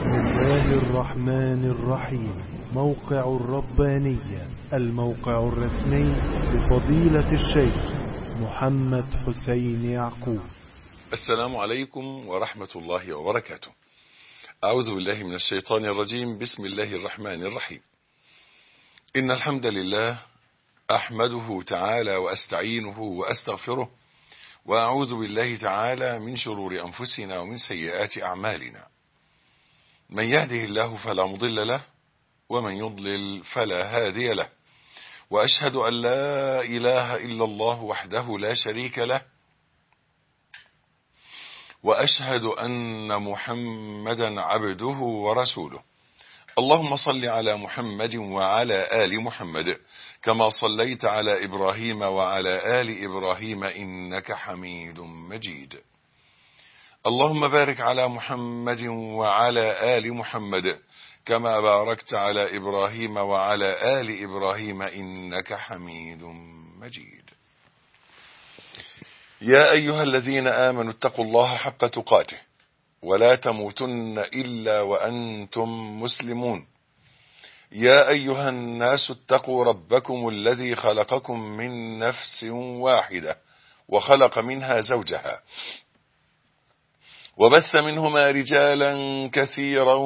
بسم الله الرحمن الرحيم موقع الربانية الموقع الرسمي لفضيلة الشيخ محمد حسين يعقوب السلام عليكم ورحمة الله وبركاته أعوذ بالله من الشيطان الرجيم بسم الله الرحمن الرحيم إن الحمد لله أحمده تعالى وأستعينه وأستغفره وأعوذ بالله تعالى من شرور أنفسنا ومن سيئات أعمالنا من يهده الله فلا مضل له ومن يضلل فلا هادي له وأشهد أن لا إله إلا الله وحده لا شريك له وأشهد أن محمدا عبده ورسوله اللهم صل على محمد وعلى آل محمد كما صليت على إبراهيم وعلى آل إبراهيم إنك حميد مجيد اللهم بارك على محمد وعلى آل محمد كما باركت على إبراهيم وعلى آل إبراهيم إنك حميد مجيد يا أيها الذين آمنوا اتقوا الله حق تقاته ولا تموتن إلا وأنتم مسلمون يا أيها الناس اتقوا ربكم الذي خلقكم من نفس واحدة وخلق منها زوجها وبث منهما رجالا كثيرا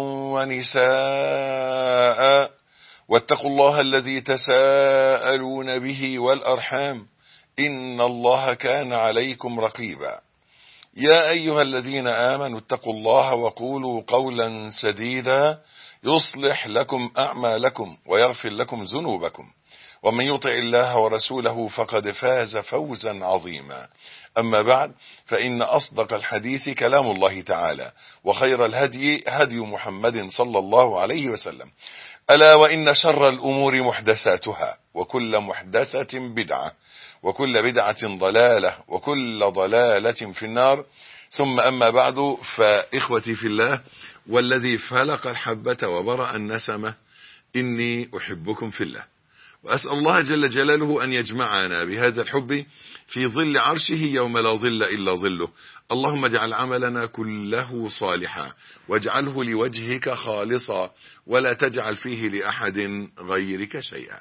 ونساء واتقوا الله الذي تساءلون به والأرحام إن الله كان عليكم رقيبا يا أيها الذين آمنوا اتقوا الله وقولوا قولا سديدا يصلح لكم أعمالكم ويغفر لكم ذنوبكم ومن يطع الله ورسوله فقد فاز فوزا عظيما أما بعد فإن أصدق الحديث كلام الله تعالى وخير الهدي هدي محمد صلى الله عليه وسلم ألا وإن شر الأمور محدثاتها وكل محدثة بدعة وكل بدعة ضلالة وكل ضلالة في النار ثم أما بعد فإخوتي في الله والذي فلق الحبة وبرأ النسمة إني أحبكم في الله وأسأل الله جل جلاله أن يجمعنا بهذا الحب في ظل عرشه يوم لا ظل إلا ظله اللهم اجعل عملنا كله صالحا واجعله لوجهك خالصا ولا تجعل فيه لأحد غيرك شيئا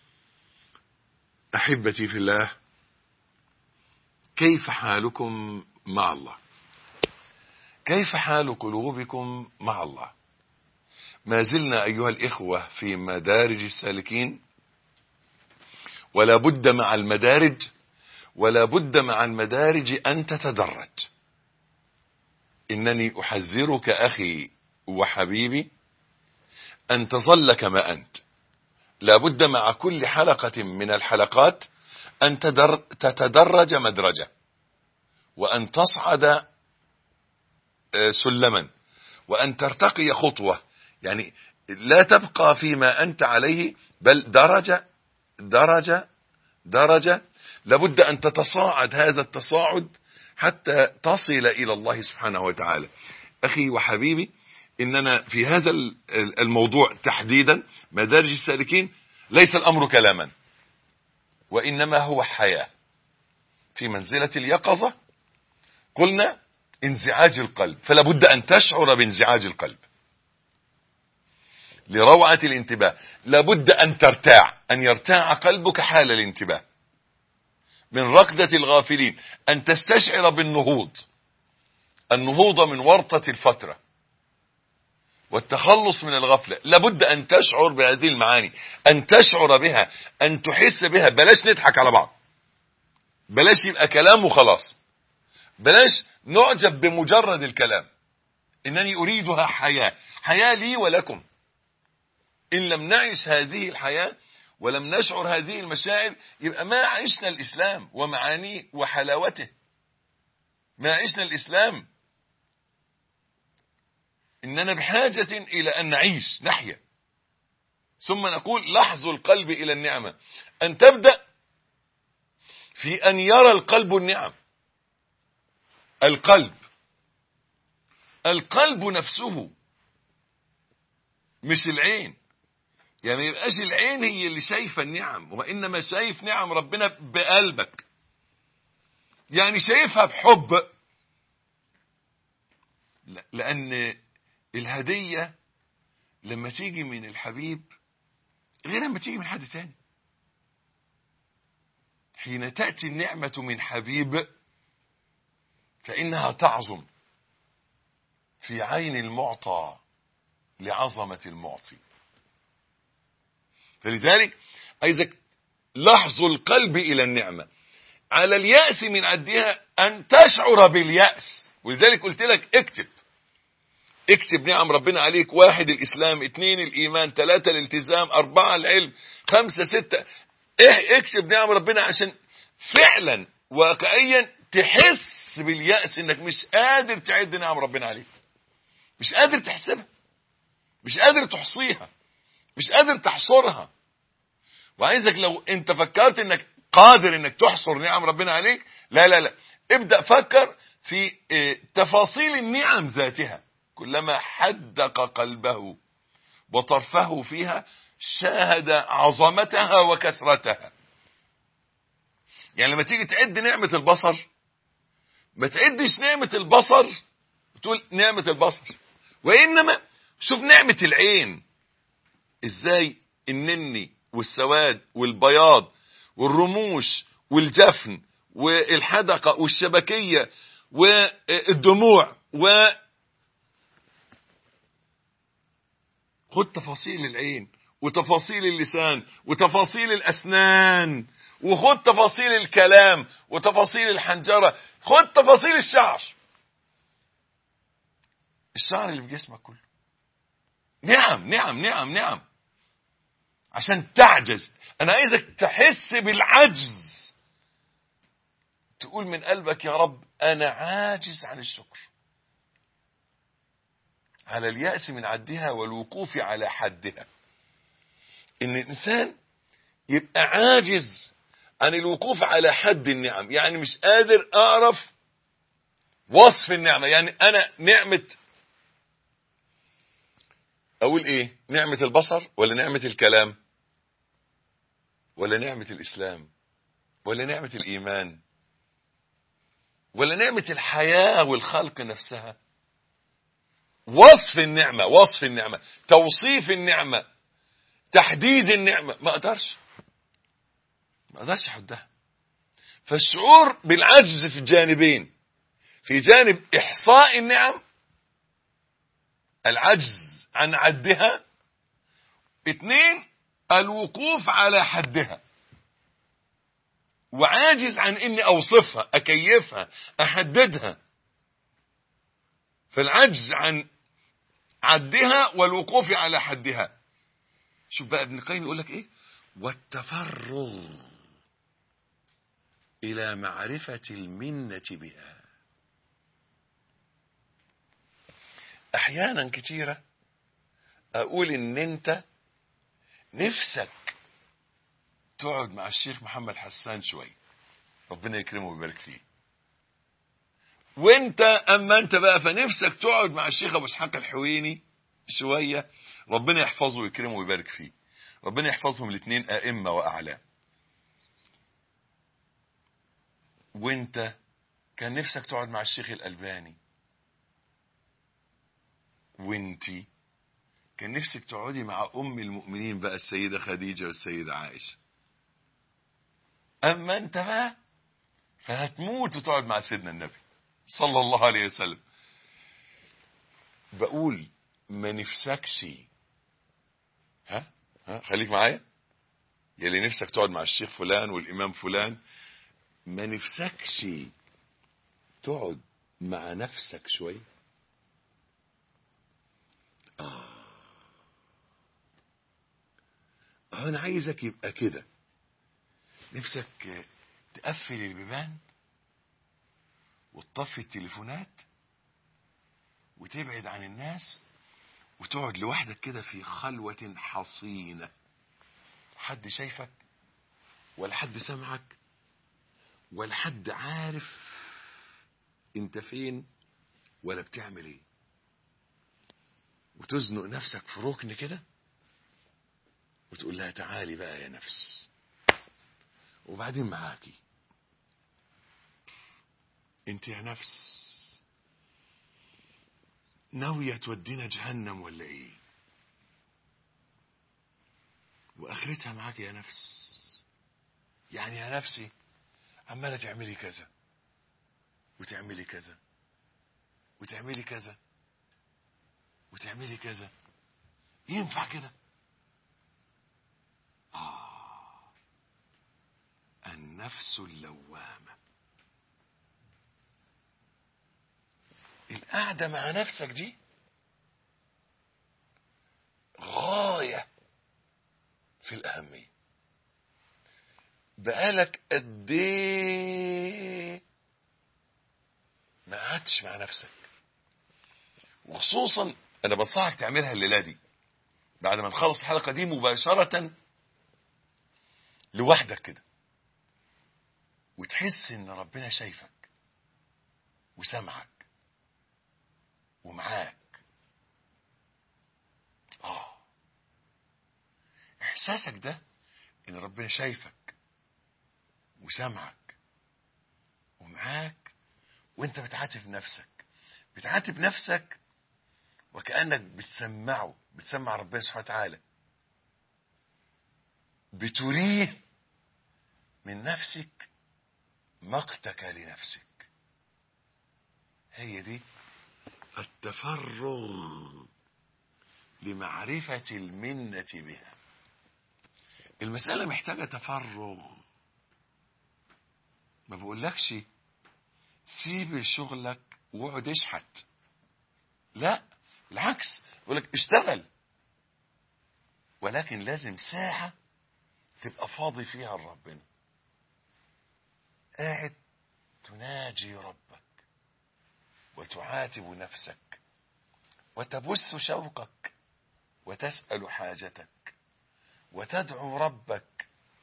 أحبتي في الله كيف حالكم مع الله كيف حال قلوبكم مع الله ما زلنا أيها الإخوة في مدارج السالكين ولا بد مع المدارج ولا بد مع المدارج أن تتدرج إنني أحذرك أخي وحبيبي أن تظل كما أنت لا بد مع كل حلقة من الحلقات أن تدر تتدرج مدرجة وأن تصعد سلما وأن ترتقي خطوة يعني لا تبقى فيما أنت عليه بل درجة درجة درجة لابد أن تتصاعد هذا التصاعد حتى تصل إلى الله سبحانه وتعالى أخي وحبيبي إننا في هذا الموضوع تحديدا مدارج السالكين ليس الأمر كلاما وإنما هو حياة في منزلة اليقظة قلنا انزعاج القلب فلا بد أن تشعر بانزعاج القلب لروعة الانتباه لابد أن ترتاع أن يرتاع قلبك حال الانتباه من ركضة الغافلين أن تستشعر بالنهوض النهوض من ورطة الفترة والتخلص من الغفلة لابد أن تشعر بهذه المعاني أن تشعر بها أن تحس بها بلاش نضحك على بعض بلاش يبقى كلام وخلاص بلاش نعجب بمجرد الكلام إنني أريدها حياة حياة لي ولكم إن لم نعيش هذه الحياة ولم نشعر هذه المشاعر يبقى ما عشنا الإسلام ومعانيه وحلاوته ما عشنا الإسلام إننا بحاجة إلى أن نعيش نحيا ثم نقول لحظ القلب إلى النعمة أن تبدأ في أن يرى القلب النعم القلب القلب نفسه مش العين يعني يبقاش العين هي اللي شايفة النعم وإنما شايف نعم ربنا بقلبك يعني شايفها بحب لا- لأن الهدية لما تيجي من الحبيب غير لما تيجي من حد تاني حين تأتي النعمة من حبيب فإنها تعظم في عين المعطى لعظمة المعطي فلذلك عايزك لحظ القلب إلى النعمة على اليأس من عدها أن تشعر باليأس ولذلك قلت لك اكتب اكتب نعم ربنا عليك واحد الإسلام اثنين الإيمان ثلاثة الالتزام أربعة العلم خمسة ستة ايه اكتب نعم ربنا عشان فعلا واقعيا تحس باليأس انك مش قادر تعد نعم ربنا عليك مش قادر تحسبها مش قادر تحصيها مش قادر تحصرها وعايزك لو انت فكرت انك قادر انك تحصر نعم ربنا عليك لا لا لا ابدأ فكر في اه تفاصيل النعم ذاتها كلما حدق قلبه وطرفه فيها شاهد عظمتها وكثرتها يعني لما تيجي تعد نعمة البصر ما تعدش نعمة البصر تقول نعمة البصر وإنما شوف نعمة العين ازاي النني والسواد والبياض والرموش والجفن والحدقة والشبكية والدموع و خد تفاصيل العين وتفاصيل اللسان وتفاصيل الأسنان وخد تفاصيل الكلام وتفاصيل الحنجرة خد تفاصيل الشعر الشعر اللي في جسمك كله نعم نعم نعم نعم عشان تعجز انا عايزك تحس بالعجز تقول من قلبك يا رب انا عاجز عن الشكر على اليأس من عدها والوقوف على حدها ان الانسان يبقى عاجز عن الوقوف على حد النعم يعني مش قادر اعرف وصف النعمة يعني انا نعمة اقول ايه نعمة البصر ولا نعمة الكلام ولا نعمة الاسلام ولا نعمة الايمان ولا نعمة الحياة والخلق نفسها وصف النعمة وصف النعمة توصيف النعمة تحديد النعمة ما اقدرش ما اقدرش احدها فالشعور بالعجز في الجانبين في جانب احصاء النعم العجز عن عدها اثنين الوقوف على حدها وعاجز عن اني اوصفها اكيفها احددها فالعجز عن عدها والوقوف على حدها شوف بقى ابن القيم يقول لك ايه والتفرغ الى معرفة المنة بها احيانا كتيرة اقول ان انت نفسك تقعد مع الشيخ محمد حسان شوي ربنا يكرمه ويبارك فيه وانت اما انت بقى فنفسك تقعد مع الشيخ ابو اسحاق الحويني شوية ربنا يحفظه ويكرمه ويبارك فيه ربنا يحفظهم الاثنين ائمة واعلام وانت كان نفسك تقعد مع الشيخ الالباني وانتي كان نفسك تقعدي مع ام المؤمنين بقى السيدة خديجة والسيدة عائشة اما انت بقى فهتموت وتقعد مع سيدنا النبي صلى الله عليه وسلم بقول ما نفسكش ها ها خليك معايا يلي نفسك تقعد مع الشيخ فلان والامام فلان ما نفسكش تقعد مع نفسك شويه آه. أنا عايزك يبقى كده نفسك تقفل البيبان وتطفي التليفونات وتبعد عن الناس وتقعد لوحدك كده في خلوة حصينة حد شايفك ولا حد سمعك ولا حد عارف انت فين ولا بتعمل ايه وتزنق نفسك في ركن كده وتقول لها تعالي بقى يا نفس وبعدين معاكي انت يا نفس ناوية تودينا جهنم ولا ايه واخرتها معاك يا نفس يعني يا نفسي عمالة تعملي كذا وتعملي كذا وتعملي كذا وتعملي كذا ينفع كده آه النفس اللوامة القعدة مع نفسك دي غاية في الأهمية بقالك قد ايه ما قعدتش مع نفسك وخصوصا انا بنصحك تعملها الليله دي بعد ما نخلص الحلقه دي مباشره لوحدك كده وتحس ان ربنا شايفك وسامعك ومعاك اه احساسك ده ان ربنا شايفك وسامعك ومعاك وانت بتعاتب نفسك بتعاتب نفسك وكأنك بتسمعه بتسمع ربنا سبحانه وتعالى بتريه من نفسك مقتك لنفسك هي دي التفرغ لمعرفة المنة بها المسألة محتاجة تفرغ ما بقولكش سيب شغلك واقعد اشحت لا بالعكس بقولك اشتغل ولكن لازم ساعة تبقى فاضي فيها لربنا قاعد تناجي ربك وتعاتب نفسك وتبث شوقك وتسأل حاجتك وتدعو ربك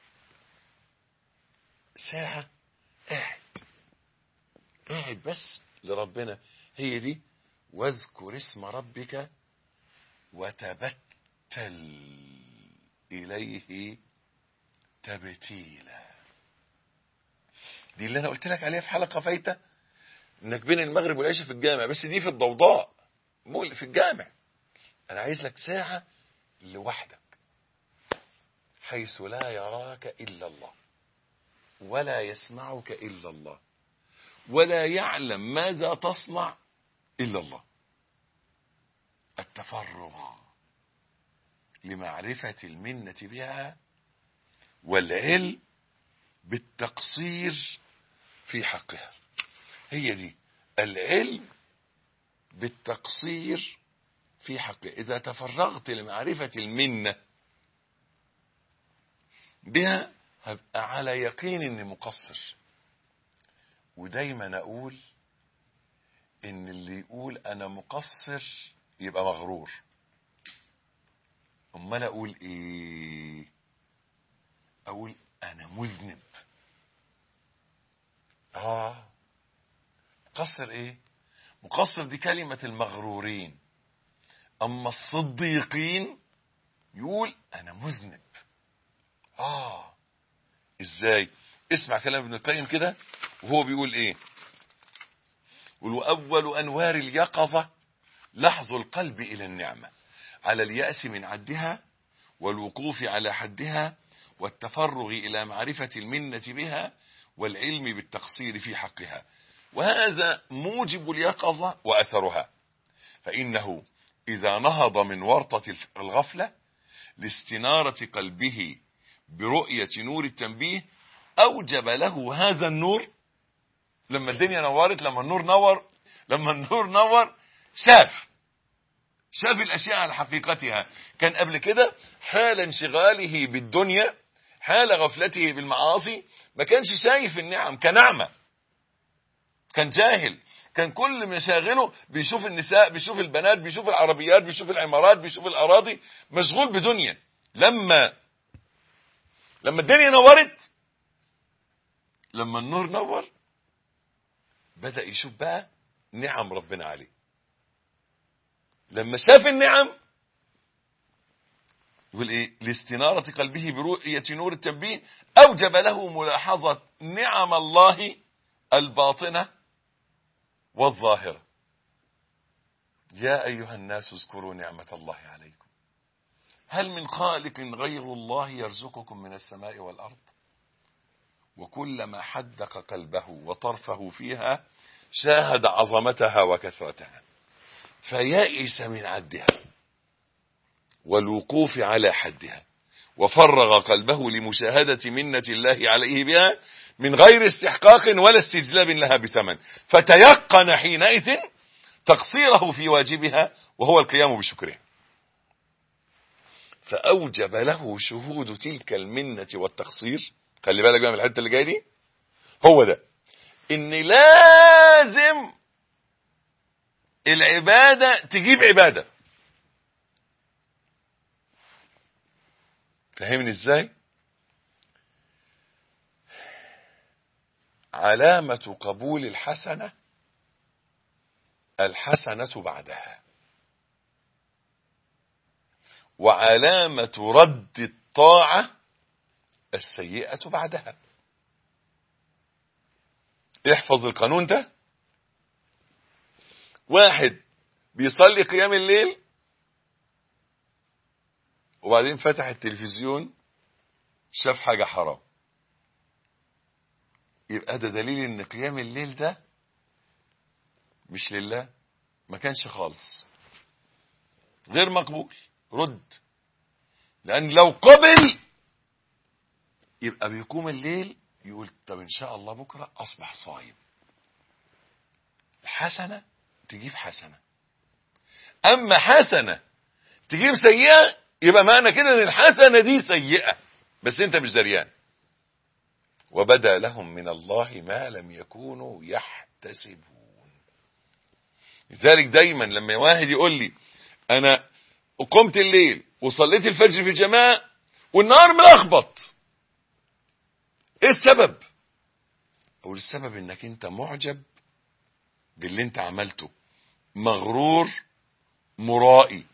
ساعة قاعد قاعد بس لربنا هي دي واذكر اسم ربك وتبتل إليه تبتيلا دي اللي أنا قلت لك عليها في حلقة فايتة إنك بين المغرب والعشاء في الجامع بس دي في الضوضاء مو في الجامع أنا عايز لك ساعة لوحدك حيث لا يراك إلا الله ولا يسمعك إلا الله ولا يعلم ماذا تصنع إلا الله التفرغ لمعرفة المنة بها والعلم بالتقصير في حقها هي دي العلم بالتقصير في حقها إذا تفرغت لمعرفة المنة بها هبقى على يقين اني مقصر ودايما اقول ان اللي يقول انا مقصر يبقى مغرور امال اقول ايه اقول انا مذنب اه مقصر ايه مقصر دي كلمة المغرورين اما الصديقين يقول انا مذنب اه ازاي اسمع كلام ابن القيم كده وهو بيقول ايه يقول واول انوار اليقظه لحظ القلب الى النعمه على الياس من عدها والوقوف على حدها والتفرغ الى معرفه المنه بها والعلم بالتقصير في حقها وهذا موجب اليقظه واثرها فانه اذا نهض من ورطه الغفله لاستناره قلبه برؤية نور التنبيه أوجب له هذا النور لما الدنيا نورت لما النور نور لما النور نور شاف شاف الأشياء على حقيقتها كان قبل كده حال انشغاله بالدنيا حال غفلته بالمعاصي ما كانش شايف النعم كنعمة كان جاهل كان كل مشاغله بيشوف النساء بيشوف البنات بيشوف العربيات بيشوف العمارات بيشوف الأراضي مشغول بدنيا لما لما الدنيا نورت لما النور نور بدأ يشوف بقى نعم ربنا عليه لما شاف النعم يقول ايه لاستنارة قلبه برؤية نور التنبيه اوجب له ملاحظة نعم الله الباطنة والظاهرة يا أيها الناس اذكروا نعمة الله عليكم هل من خالق غير الله يرزقكم من السماء والأرض وكلما حدق قلبه وطرفه فيها شاهد عظمتها وكثرتها فيئس من عدها والوقوف على حدها وفرغ قلبه لمشاهدة منة الله عليه بها من غير استحقاق ولا استجلاب لها بثمن فتيقن حينئذ تقصيره في واجبها وهو القيام بشكره فأوجب له شهود تلك المنة والتقصير خلي بالك بقى من الحتة اللي جاية دي هو ده ان لازم العبادة تجيب عبادة فهمني ازاي علامة قبول الحسنة الحسنة بعدها وعلامة رد الطاعة السيئة بعدها احفظ القانون ده واحد بيصلي قيام الليل وبعدين فتح التلفزيون شاف حاجة حرام يبقى ده دليل ان قيام الليل ده مش لله ما كانش خالص غير مقبول رد لان لو قبل يبقى بيقوم الليل يقول طب ان شاء الله بكرة اصبح صايم حسنة تجيب حسنة اما حسنة تجيب سيئة يبقى معنى كده ان الحسنة دي سيئة بس انت مش دريان وبدا لهم من الله ما لم يكونوا يحتسبون لذلك دايما لما واحد يقول لي انا قمت الليل وصليت الفجر في الجماعة والنهار ملخبط ايه السبب اقول السبب انك انت معجب باللي انت عملته مغرور مرائي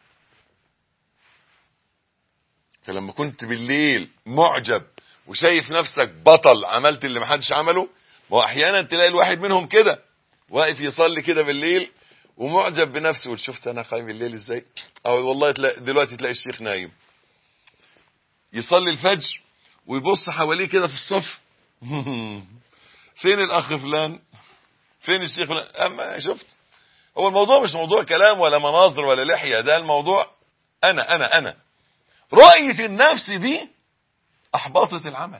فلما كنت بالليل معجب وشايف نفسك بطل عملت اللي محدش عمله ما هو احيانا تلاقي الواحد منهم كده واقف يصلي كده بالليل ومعجب بنفسه يقول شفت انا قايم الليل ازاي او والله تلاقي دلوقتي تلاقي الشيخ نايم يصلي الفجر ويبص حواليه كده في الصف فين الاخ فلان فين الشيخ فلان اما شفت هو الموضوع مش موضوع كلام ولا مناظر ولا لحية ده الموضوع انا انا انا رؤية النفس دي احبطت العمل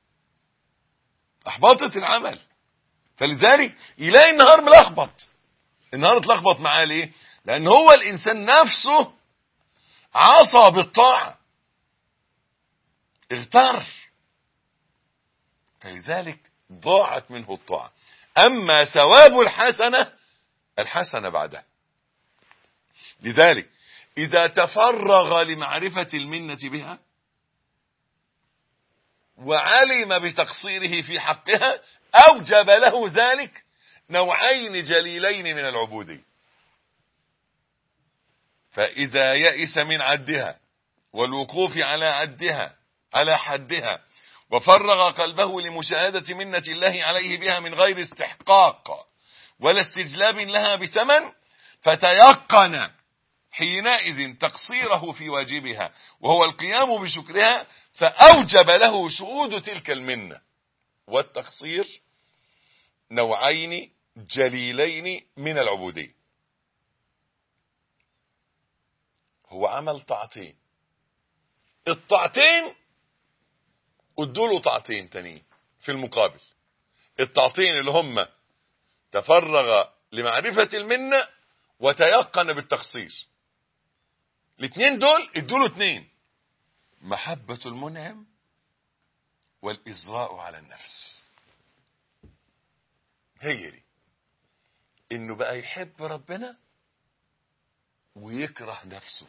احبطت العمل فلذلك يلاقي النهار ملخبط النهار اتلخبط معاه ليه لان هو الانسان نفسه عصى بالطاعة اغتر فلذلك ضاعت منه الطاعة اما ثواب الحسنة الحسنة بعدها لذلك اذا تفرغ لمعرفة المنة بها وعلم بتقصيره في حقها اوجب له ذلك نوعين جليلين من العبودية فاذا يئس من عدها والوقوف على عدها على حدها وفرغ قلبه لمشاهدة منة الله عليه بها من غير استحقاق ولا استجلاب لها بثمن فتيقن حينئذ تقصيره في واجبها وهو القيام بشكرها فأوجب له شهود تلك المنة والتقصير نوعين جليلين من العبودية هو عمل طاعتين الطاعتين ادوا له طاعتين تانيين في المقابل الطاعتين اللي هم تفرغ لمعرفة المنة وتيقن بالتقصير الاثنين دول ادوا له اثنين محبة المنعم والإزراء على النفس هي دي انه بقى يحب ربنا ويكره نفسه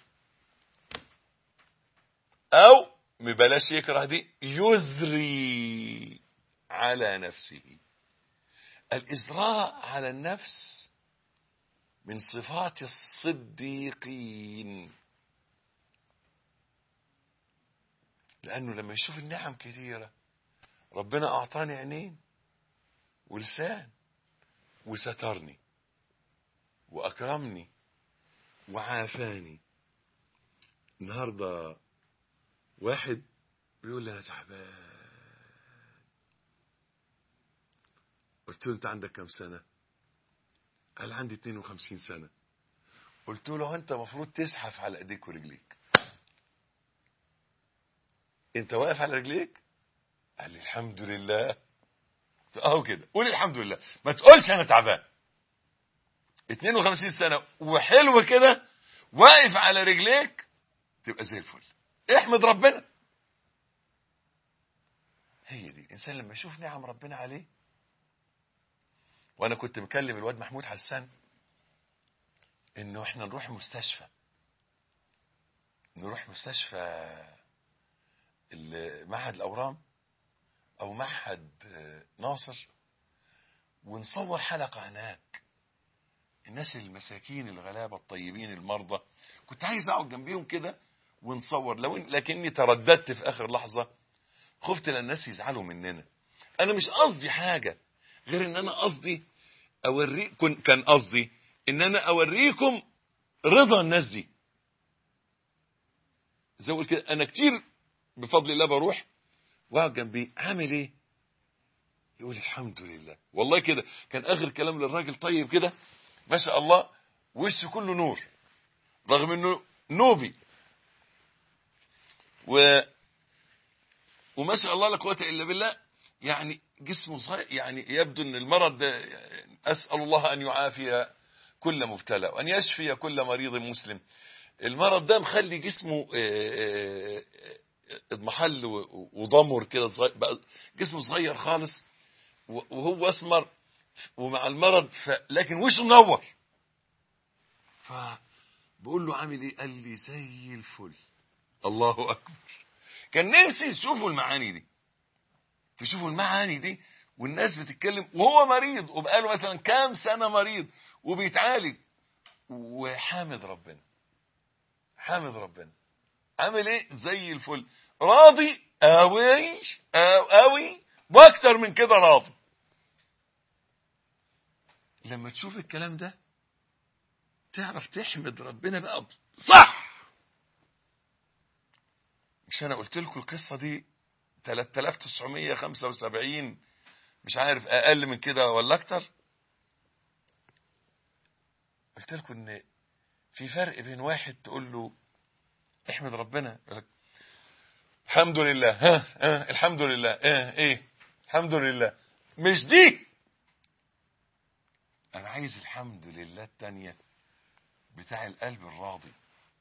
او مبلاش يكره دي يزري على نفسه الإزراء على النفس من صفات الصديقين لأنه لما يشوف النعم كثيرة ربنا أعطاني عينين ولسان وسترني وأكرمني وعافاني النهارده واحد بيقول لي انا تعبان قلت له انت عندك كم سنه قال عندي 52 سنه قلت له انت المفروض تزحف على ايديك ورجليك انت واقف على رجليك قال لي الحمد لله اهو كده قول الحمد لله ما تقولش انا تعبان 52 سنه وحلو كده واقف على رجليك تبقى زي الفل احمد ربنا هي دي الانسان لما يشوف نعم ربنا عليه وانا كنت مكلم الواد محمود حسان انه احنا نروح مستشفى نروح مستشفى ال- معهد الاورام او معهد آه، ناصر ونصور حلقه هناك الناس المساكين الغلابه الطيبين المرضى كنت عايز اقعد جنبيهم كده ونصور لو إن لكني ترددت في اخر لحظه خفت ان الناس يزعلوا مننا انا مش قصدي حاجه غير ان انا قصدي اوريك كن- كان قصدي ان انا اوريكم رضا الناس دي زي ما قلت كده انا كتير بفضل الله بروح واقعد جنبيه عامل ايه يقول الحمد لله والله كده كان اخر كلام للراجل طيب كده ما شاء الله وشه كله نور رغم انه نوبي و وما شاء الله لا قوه الا بالله يعني جسمه صغير يعني يبدو ان المرض ده اسال الله ان يعافي كل مبتلى وان يشفي كل مريض مسلم المرض ده مخلي جسمه آه، آه، آه، اضمحل و- وضمر كده صغير بقى جسمه صغير خالص و- وهو اسمر ومع المرض ف... لكن وشه منور فبقول له عامل ايه قال لي زي الفل الله اكبر كان نفسي تشوفوا المعاني دي تشوفوا المعاني دي والناس بتتكلم وهو مريض وبقاله مثلا كام سنه مريض وبيتعالج وحامد ربنا حامد ربنا عامل ايه زي الفل راضي قوي قوي واكتر من كده راضي لما تشوف الكلام ده تعرف تحمد ربنا بقى صح مش انا قلت لكم القصه دي 3975 مش عارف اقل من كده ولا اكتر قلت لكم ان في فرق بين واحد تقول له احمد ربنا يقول لك الحمد لله ها, ها الحمد لله اه ايه الحمد لله مش دي انا عايز الحمد لله التانية بتاع القلب الراضي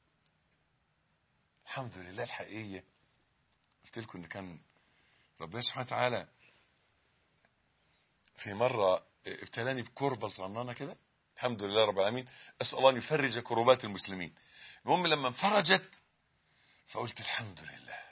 الحمد لله الحقيقية قلت لكم ان كان ربنا سبحانه وتعالى في مرة ابتلاني بكربة صغننة كده الحمد لله رب العالمين اسال الله ان يفرج كربات المسلمين المهم لما انفرجت فقلت الحمد لله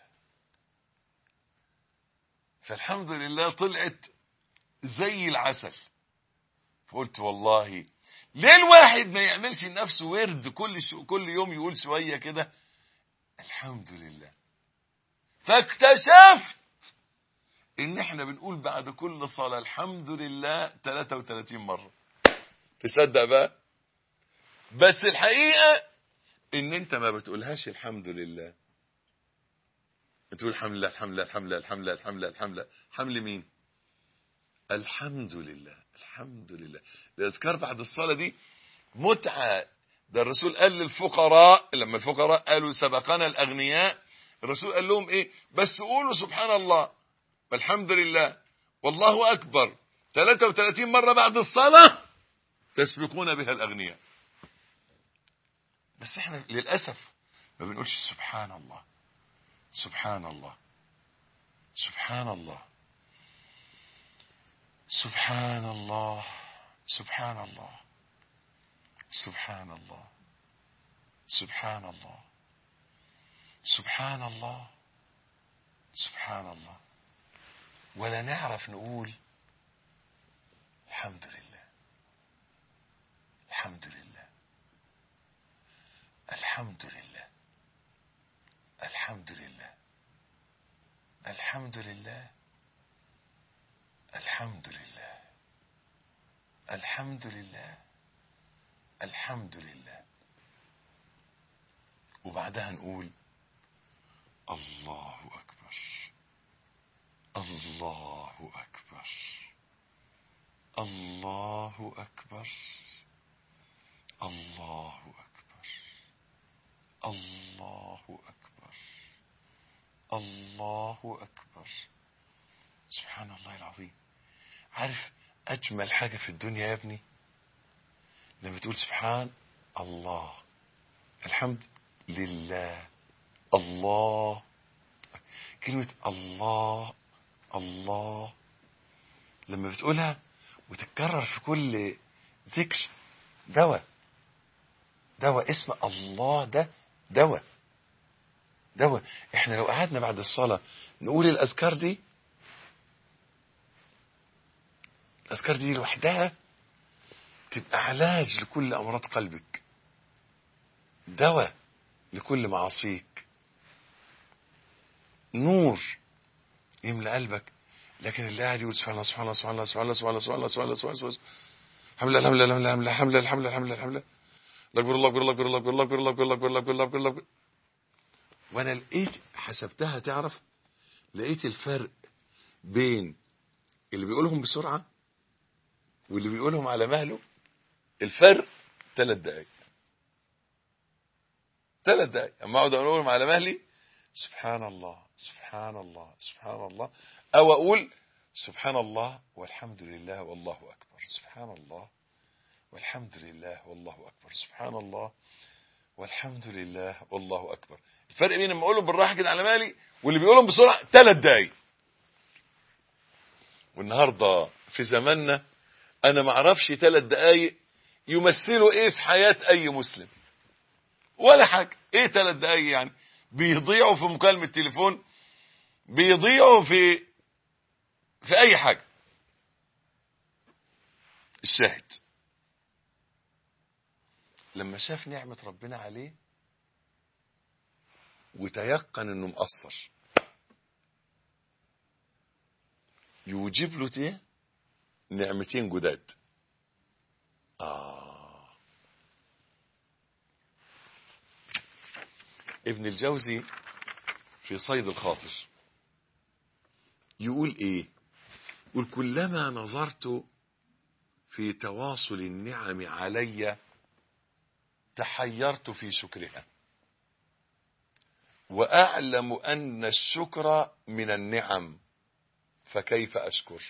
فالحمد لله طلعت زي العسل فقلت والله ليه الواحد ما يعملش لنفسه ورد كل شو كل يوم يقول شويه كده الحمد لله فاكتشفت ان احنا بنقول بعد كل صلاه الحمد لله 33 مره تصدق بقى بس الحقيقه ان انت ما بتقولهاش الحمد لله بتقول الحمد لله الحمد لله الحمد لله الحمد لله الحمد لله الحمد لله حمل مين الحمد لله الحمد لله الاذكار بعد الصلاه دي متعه ده الرسول قال للفقراء لما الفقراء قالوا سبقنا الاغنياء الرسول قال لهم ايه بس قولوا سبحان الله والحمد لله والله اكبر 33 مره بعد الصلاه تسبقون بها الاغنياء بس احنا للاسف ما بنقولش سبحان الله سبحان الله سبحان الله سبحان الله سبحان الله سبحان الله سبحان الله سبحان الله سبحان الله ولا نعرف نقول الحمد لله الحمد لله الحمد لله الحمد لله الحمد لله الحمد لله الحمد لله الحمد لله وبعدها نقول الله أكبر الله أكبر الله أكبر الله أكبر الله أكبر الله أكبر سبحان الله العظيم عارف أجمل حاجة في الدنيا يا ابني لما تقول سبحان الله الحمد لله الله كلمة الله الله لما بتقولها وتتكرر في كل ذكر دواء دواء اسم الله ده دواء دواء احنا لو قعدنا بعد الصلاة نقول الأذكار دي الأذكار دي لوحدها تبقى علاج لكل أمراض قلبك دواء لكل معاصيك نور يملى قلبك لكن اللي قاعد يقول سبحان الله سبحان الله سبحان الله سبحان الله سبحان الله سبحان الله سبحان الله سبحان الله الحمد لله الحمد لله الحمد لله الحمد لله الحمد لله الحمد لله الحمد لله اكبر الله اكبر الله اكبر الله اكبر الله اكبر الله اكبر الله اكبر الله اكبر الله اكبر الله اكبر وانا لقيت حسبتها تعرف لقيت الفرق بين اللي بيقولهم بسرعة واللي بيقولهم على مهله الفرق ثلاث دقايق ثلاث دقايق اما اقعد اقولهم على مهلي سبحان الله سبحان الله سبحان الله او اقول سبحان الله والحمد لله والله اكبر سبحان الله والحمد لله والله اكبر سبحان الله والحمد لله والله اكبر الفرق بين لما اقولهم بالراحه كده على مالي واللي بيقولهم بسرعه ثلاث دقايق والنهارده في زماننا انا ما اعرفش ثلاث دقايق يمثلوا ايه في حياه اي مسلم ولا حاجه ايه ثلاث دقايق يعني بيضيعوا في مكالمه تليفون بيضيعوا في في اي حاجه الشاهد لما شاف نعمة ربنا عليه وتيقن انه مقصر يوجب له ايه نعمتين جداد آه. ابن الجوزي في صيد الخاطر يقول ايه يقول كلما نظرت في تواصل النعم علي تحيرت في شكرها واعلم ان الشكر من النعم فكيف اشكر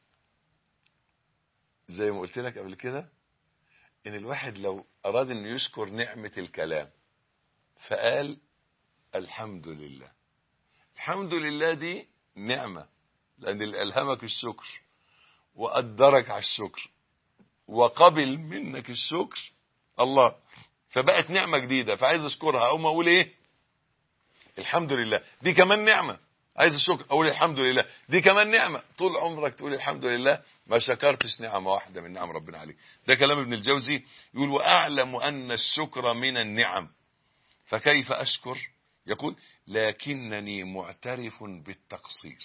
زي ما قلت لك قبل كده ان الواحد لو اراد انه يشكر نعمة الكلام فقال الحمد لله الحمد لله دي نعمة لان اللي الهمك الشكر وقدرك على الشكر وقبل منك الشكر الله فبقت نعمة جديدة فعايز اشكرها اقوم اقول ايه الحمد لله دي كمان نعمة عايز الشكر اقول الحمد لله دي كمان نعمة طول عمرك تقول الحمد لله ما شكرتش نعمة واحدة من نعم ربنا عليك ده كلام ابن الجوزي يقول واعلم ان الشكر من النعم فكيف اشكر يقول لكنني معترف بالتقصير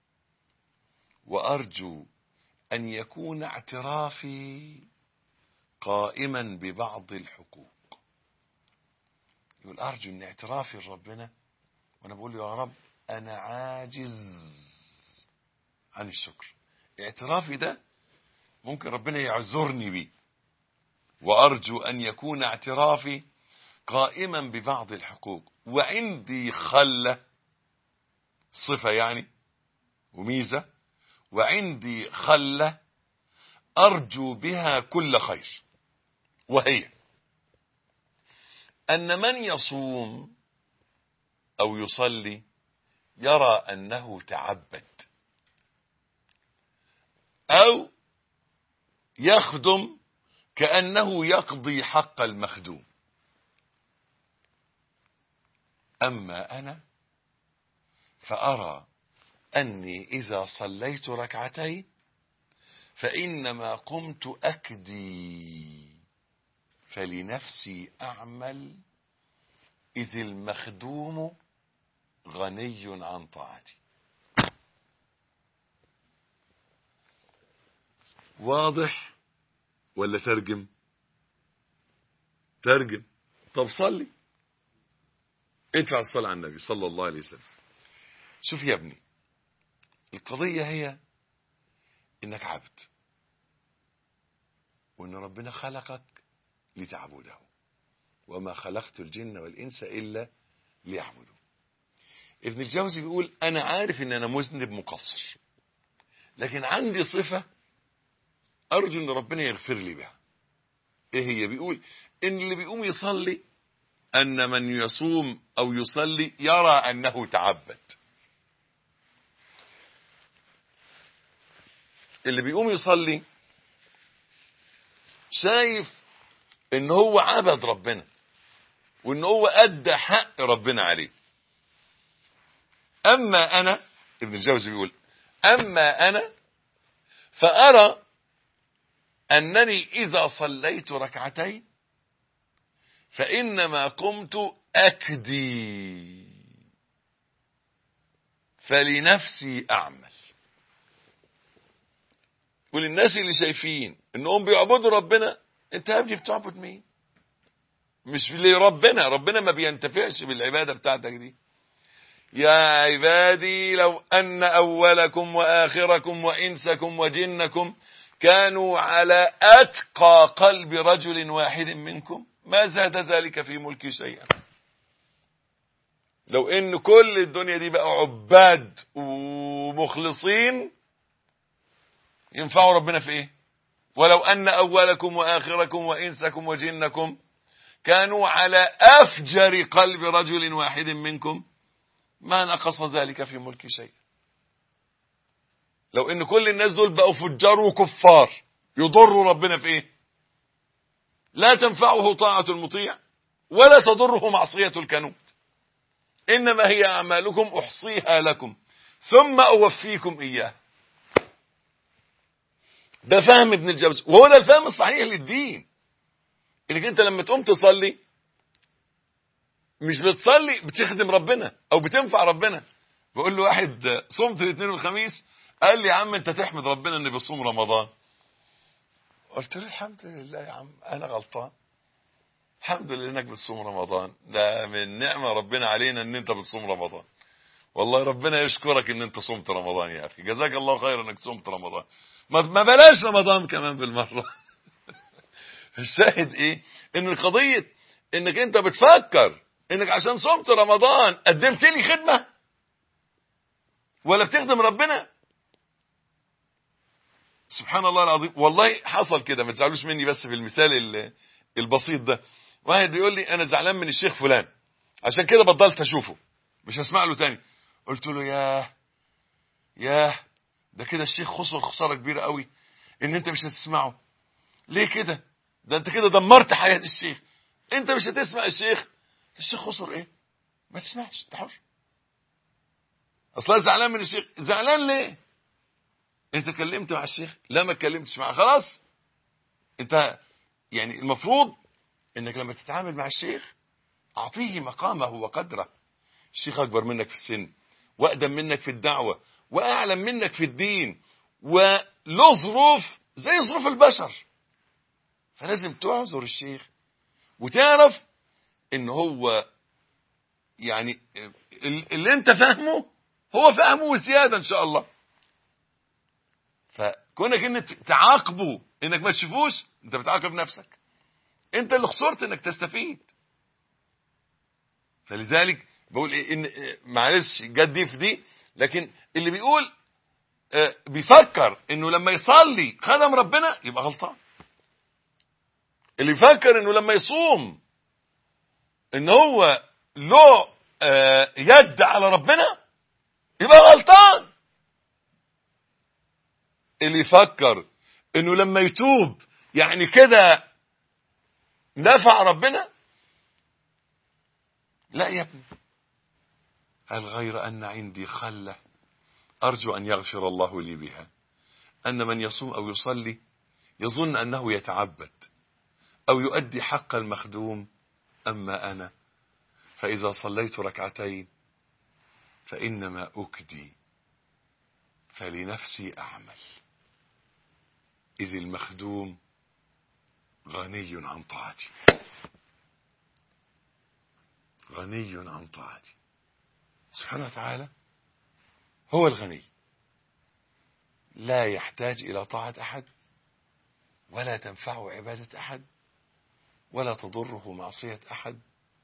وارجو ان يكون اعترافي قائما ببعض الحقوق يقول ارجو ان اعترافي لربنا وانا بقول له يا رب انا عاجز عن الشكر اعترافي ده ممكن ربنا يعذرني بيه وارجو ان يكون اعترافي قائما ببعض الحقوق وعندي خلة صفة يعني وميزة وعندي خلة ارجو بها كل خير وهي ان من يصوم او يصلي يرى انه تعبد او يخدم كانه يقضي حق المخدوم اما انا فارى اني اذا صليت ركعتين فانما قمت اكدي فلنفسي اعمل اذ المخدوم غني عن طاعتي واضح ولا ترجم ترجم طب صلي ادفع الصلاة على النبي صلى الله عليه وسلم شوف يا ابني القضية هي انك عبد وان ربنا خلقك لتعبده وما خلقت الجن والانس الا ليعبدوا ابن الجوزي بيقول انا عارف ان انا مذنب مقصر لكن عندي صفة ارجو ان ربنا يغفر لي بها ايه هي بيقول ان اللي بيقوم يصلي ان من يصوم او يصلي يرى انه تعبد اللي بيقوم يصلي شايف ان هو عبد ربنا وان هو ادى حق ربنا عليه اما انا ابن الجوزي بيقول اما انا فارى انني اذا صليت ركعتين فانما قمت اكدي فلنفسي اعمل وللناس اللي شايفين انهم بيعبدوا ربنا انت يا ابني بتعبد مين مش لربنا ربنا ما بينتفعش بالعبادة بتاعتك دي يا عبادي لو أن أولكم وآخركم وإنسكم وجنكم كانوا على أتقى قلب رجل واحد منكم ما زاد ذلك في ملكي شيئا لو ان كل الدنيا دي بقى عباد ومخلصين ينفعوا ربنا في ايه ولو ان اولكم واخركم وانسكم وجنكم كانوا على افجر قلب رجل واحد منكم ما نقص ذلك في ملك شيء لو ان كل الناس دول بقوا فجار وكفار يضروا ربنا في ايه لا تنفعه طاعة المطيع ولا تضره معصية الكنوت انما هي اعمالكم احصيها لكم ثم اوفيكم اياه ده فهم ابن الجوزي وهو ده الفهم الصحيح للدين انك انت لما تقوم تصلي مش بتصلي بتخدم ربنا او بتنفع ربنا بقول له واحد صمت الاثنين والخميس قال لي يا عم انت تحمد ربنا اني بصوم رمضان قلت له الحمد لله يا عم انا غلطان الحمد لله انك بتصوم رمضان ده من نعمه ربنا علينا ان انت بتصوم رمضان والله ربنا يشكرك ان انت صمت رمضان يا اخي جزاك الله خير انك صمت رمضان ما ما بلاش رمضان كمان بالمره الشاهد ايه ان القضيه انك انت بتفكر انك عشان صمت رمضان قدمت لي خدمه ولا بتخدم ربنا سبحان الله العظيم والله حصل كده ما تزعلوش مني بس في المثال البسيط ده واحد يقول لي انا زعلان من الشيخ فلان عشان كده بطلت اشوفه مش هسمع له تاني قلت له ياه ياه ده كده الشيخ خسر خساره كبيره قوي ان انت مش هتسمعه ليه كده ده انت كده دمرت حياه الشيخ انت مش هتسمع الشيخ الشيخ خسر ايه ما تسمعش انت حر اصلا زعلان من الشيخ زعلان ليه انت اتكلمت مع الشيخ لا ما اتكلمتش معاه خلاص انت يعني المفروض انك لما تتعامل مع الشيخ اعطيه مقامه وقدره الشيخ اكبر منك في السن واقدم منك في الدعوه واعلم منك في الدين وله ظروف زي ظروف البشر فلازم تعذر الشيخ وتعرف ان هو يعني اللي انت فاهمه هو فاهمه وزياده ان شاء الله فكونك ان تعاقبه انك ما تشوفوش انت بتعاقب نفسك انت اللي خسرت انك تستفيد فلذلك بقول ايه ان معلش جت دي في دي لكن اللي بيقول اه بيفكر انه لما يصلي خدم ربنا يبقى غلطان اللي يفكر انه لما يصوم ان هو له اه يد على ربنا يبقى غلطان اللي يفكر انه لما يتوب يعني كده نفع ربنا لا يا ابني قال غير أن عندي خلة أرجو أن يغفر الله لي بها أن من يصوم أو يصلي يظن أنه يتعبد أو يؤدي حق المخدوم أما أنا فإذا صليت ركعتين فإنما أكدي فلنفسي أعمل إذ المخدوم غني عن طاعتي غني عن طاعتي سبحانه وتعالى هو الغني لا يحتاج إلى طاعة أحد ولا تنفعه عبادة أحد ولا تضره معصية أحد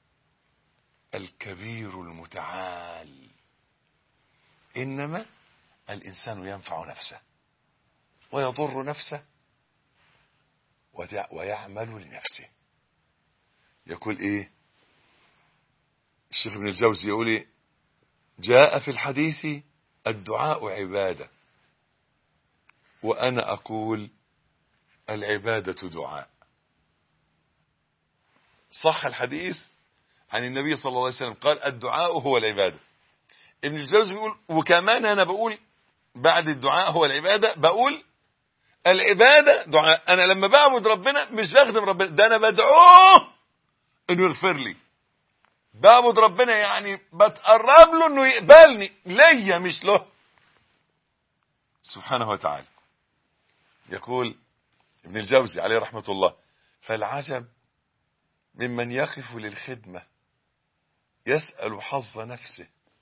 الكبير المتعال إنما الإنسان ينفع نفسه ويضر نفسه ويعمل لنفسه يقول إيه الشيخ ابن الجوزي يقول إيه جاء في الحديث الدعاء عبادة وأنا أقول العبادة دعاء صح الحديث عن النبي صلى الله عليه وسلم قال الدعاء هو العبادة ابن الجوزي بيقول وكمان أنا بقول بعد الدعاء هو العبادة بقول العبادة دعاء أنا لما بعبد ربنا مش بخدم ربنا ده أنا بدعوه إنه يغفر لي بعبد ربنا يعني بتقرب له إنه يقبلني ليا مش له سبحانه وتعالى يقول ابن الجوزي عليه رحمة الله فالعجب ممن يقف للخدمة يسأل حظ نفسه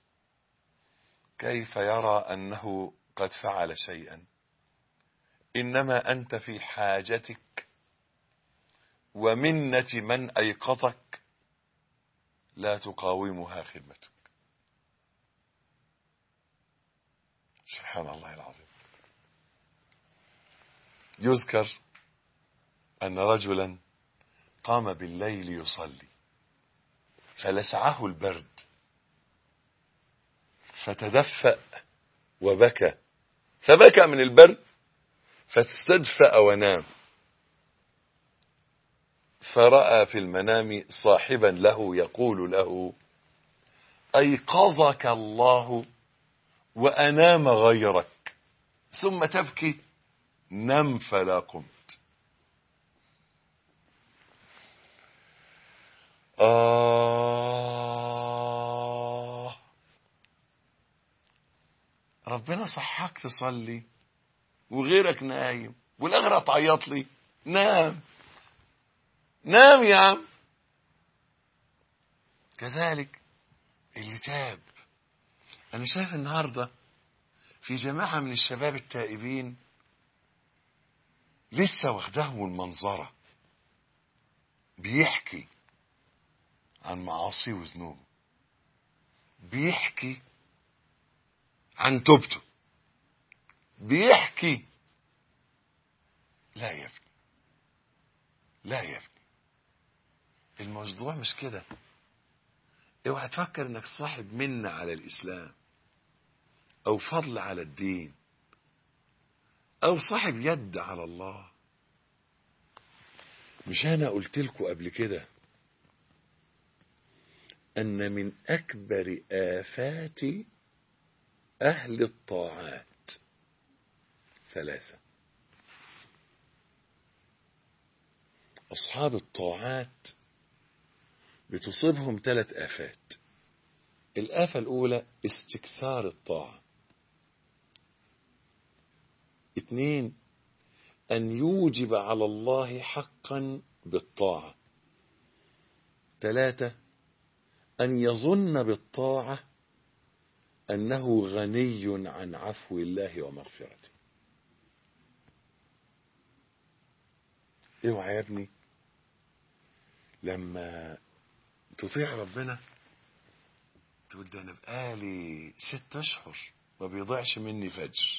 كيف يرى أنه قد فعل شيئا إنما أنت في حاجتك ومنة من أيقظك لا تقاومها خدمتك سبحان الله العظيم يذكر أن رجلا قام بالليل يصلي فلسعه البرد فتدفأ وبكى فبكى من البرد فاستدفأ ونام فرأى في المنام صاحبا له يقول له أيقظك الله وأنام غيرك ثم تبكي نم فلا قمت آه ربنا صحاك تصلي وغيرك نايم والأغرى تعيط لي نام نام يا عم كذلك اللي تاب أنا شايف النهاردة في جماعة من الشباب التائبين لسه واخدهم المنظرة بيحكي عن معاصيه وذنوبه بيحكي عن توبته بيحكي لا يا ابني لا يا ابني الموضوع مش كده اوعى تفكر انك صاحب منة على الاسلام او فضل على الدين او صاحب يد على الله مش انا قلت لكم قبل كده ان من اكبر افات اهل الطاعات ثلاثه اصحاب الطاعات بتصيبهم ثلاث آفات الآفة الأولى استكثار الطاعة اثنين أن يوجب على الله حقا بالطاعة ثلاثة أن يظن بالطاعة أنه غني عن عفو الله ومغفرته اوعى يا ابني لما تطيع ربنا تقول ده انا بقالي ست اشهر ما بيضيعش مني فجر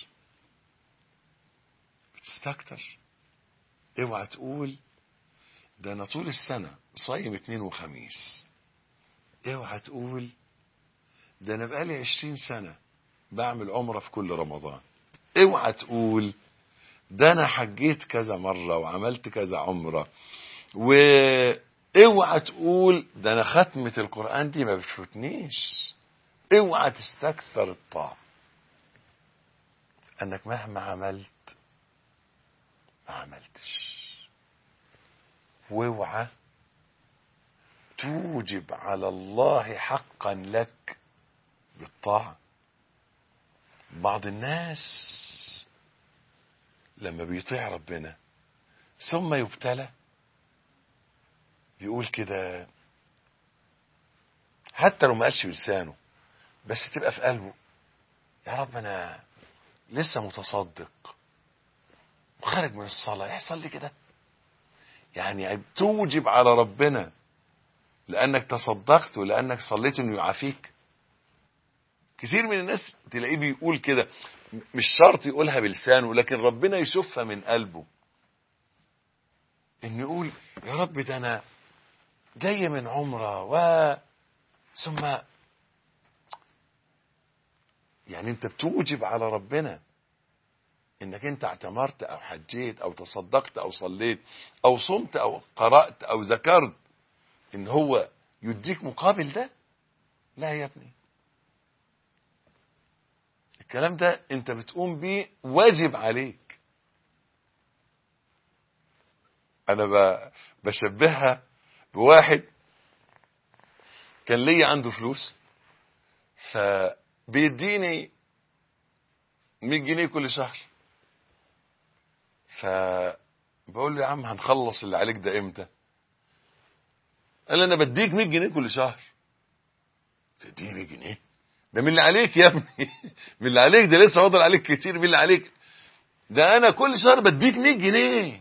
بتستكتر اوعى تقول ده انا طول السنة صايم اتنين وخميس اوعى تقول ده انا بقالي عشرين سنة بعمل عمرة في كل رمضان اوعى تقول ده انا حجيت كذا مرة وعملت كذا عمرة و اوعى تقول ده انا ختمة القرآن دي ما بتفوتنيش اوعى تستكثر الطاعة انك مهما عملت ما عملتش واوعى توجب على الله حقا لك بالطاعة بعض الناس لما بيطيع ربنا ثم يبتلى يقول كده حتى لو ما قالش بلسانه بس تبقى في قلبه يا رب انا لسه متصدق وخارج من الصلاة يحصل لي كده يعني توجب على ربنا لانك تصدقت ولانك صليت انه يعافيك كثير من الناس تلاقيه بيقول كده مش شرط يقولها بلسانه لكن ربنا يشوفها من قلبه انه يقول يا رب ده انا جاي من عمره و ثم يعني انت بتوجب على ربنا انك انت اعتمرت او حجيت او تصدقت او صليت او صمت او قرأت او ذكرت ان هو يديك مقابل ده لا يا ابني الكلام ده انت بتقوم بيه واجب عليك انا ب- بشبهها بواحد كان ليا عنده فلوس فبيديني 100 جنيه كل شهر فبقول له يا عم هنخلص اللي عليك ده امتى قال لي انا بديك 100 جنيه كل شهر تديني 100 جنيه ده من اللي عليك يا ابني من اللي عليك ده لسه فاضل عليك كتير من اللي عليك ده انا كل شهر بديك 100 جنيه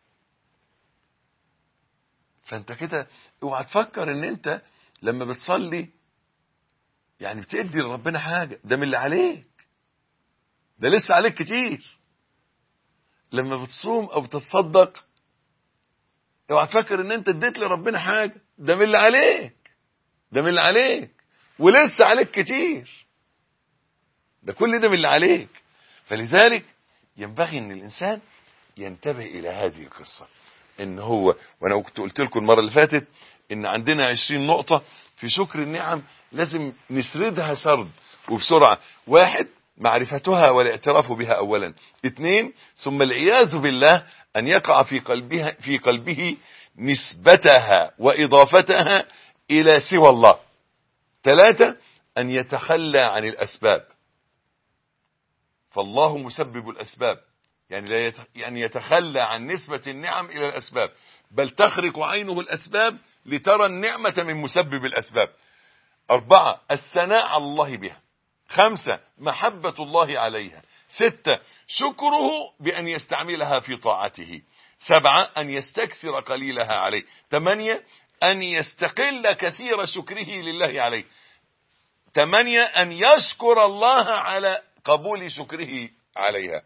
فانت كده اوعى تفكر ان انت لما بتصلي يعني بتدي لربنا حاجه ده من اللي عليك ده لسه عليك كتير لما بتصوم او بتتصدق اوعى تفكر ان انت اديت لربنا حاجه ده من اللي عليك ده من اللي عليك ولسه عليك كتير ده كل ده من اللي عليك فلذلك ينبغي ان الانسان ينتبه الى هذه القصه ان هو وانا كنت قلت لكم المره اللي فاتت ان عندنا 20 نقطه في شكر النعم لازم نسردها سرد وبسرعه واحد معرفتها والاعتراف بها اولا اثنين ثم العياذ بالله ان يقع في قلبها في قلبه نسبتها واضافتها الى سوى الله ثلاثة أن يتخلى عن الأسباب فالله مسبب الأسباب يعني لا يت... يعني يتخلى عن نسبة النعم إلى الأسباب بل تخرق عينه الأسباب لترى النعمة من مسبب الأسباب أربعة الثناء على الله بها خمسة محبة الله عليها ستة شكره بأن يستعملها في طاعته سبعة أن يستكثر قليلها عليه ثمانية أن يستقل كثير شكره لله عليه ثمانية أن يشكر الله على قبول شكره عليها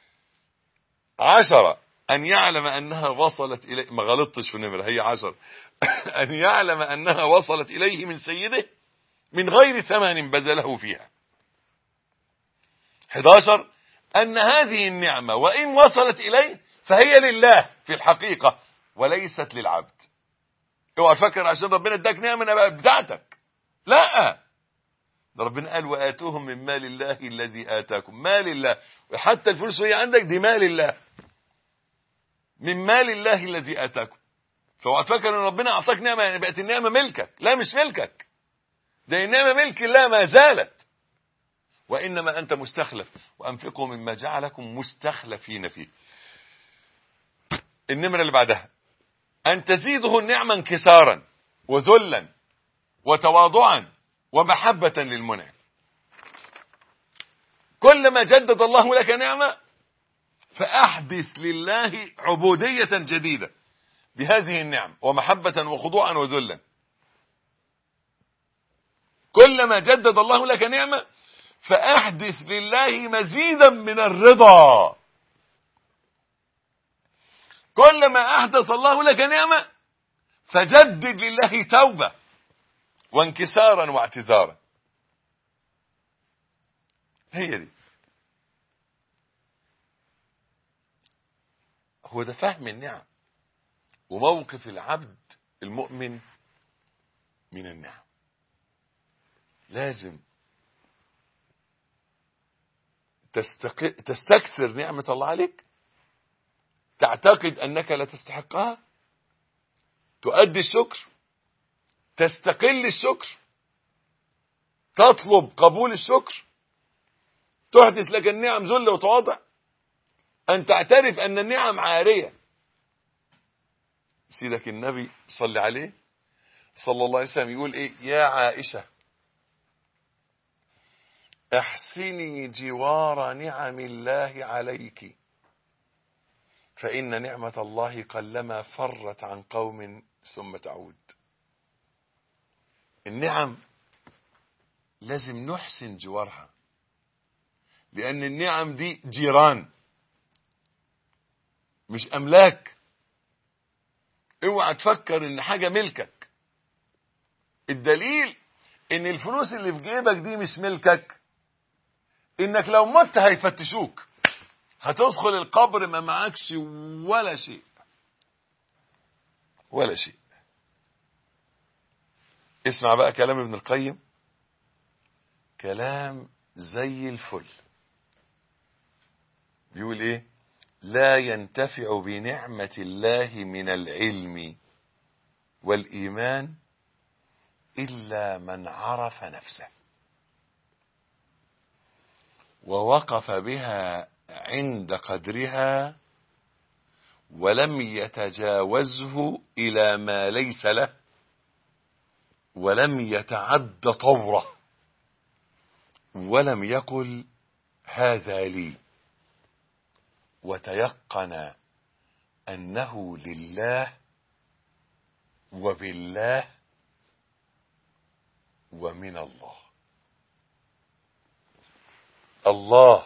عشرة أن يعلم أنها وصلت إليه ما غلطتش في النمرة هي عشر أن يعلم أنها وصلت إليه من سيده من غير ثمن بذله فيها 11 أن هذه النعمة وإن وصلت إليه فهي لله في الحقيقة وليست للعبد اوعى تفكر عشان ربنا اداك نعمه انا بقى بتاعتك لا ده ربنا قال واتوهم من مال الله الذي اتاكم مال الله وحتى الفلوس وهي عندك دي مال الله من مال الله الذي اتاكم فاوعى تفكر ان ربنا اعطاك نعمه يعني بقت النعمه ملكك لا مش ملكك ده النعمه ملك الله ما زالت وانما انت مستخلف وانفقوا مما جعلكم مستخلفين فيه النمره اللي بعدها أن تزيده النعمة انكسارا وذلا وتواضعا ومحبة للمنعم كلما جدد الله لك نعمة فأحدث لله عبودية جديدة بهذه النعم ومحبة وخضوعا وذلا كلما جدد الله لك نعمة فأحدث لله مزيدا من الرضا كلما أحدث الله لك نعمة فجدد لله توبة وانكسارا واعتذارا هي دي هو ده فهم النعم وموقف العبد المؤمن من النعم لازم تستق... تستكثر نعمة الله عليك تعتقد أنك لا تستحقها تؤدي الشكر تستقل الشكر تطلب قبول الشكر تحدث لك النعم ذل وتواضع أن تعترف أن النعم عارية سيدك النبي صلى عليه صلى الله عليه وسلم يقول ايه يا عائشة احسني جوار نعم الله عليك فإن نعمة الله قلما فرت عن قوم ثم تعود النعم لازم نحسن جوارها لأن النعم دي جيران مش أملاك اوعى تفكر ان حاجة ملكك الدليل ان الفلوس اللي في جيبك دي مش ملكك انك لو مت هيفتشوك هتدخل القبر ما معكش ولا شيء ولا شيء اسمع بقى كلام ابن القيم كلام زي الفل بيقول ايه لا ينتفع بنعمة الله من العلم والإيمان إلا من عرف نفسه ووقف بها عند قدرها ولم يتجاوزه إلى ما ليس له ولم يتعد طوره ولم يقل هذا لي وتيقن أنه لله وبالله ومن الله الله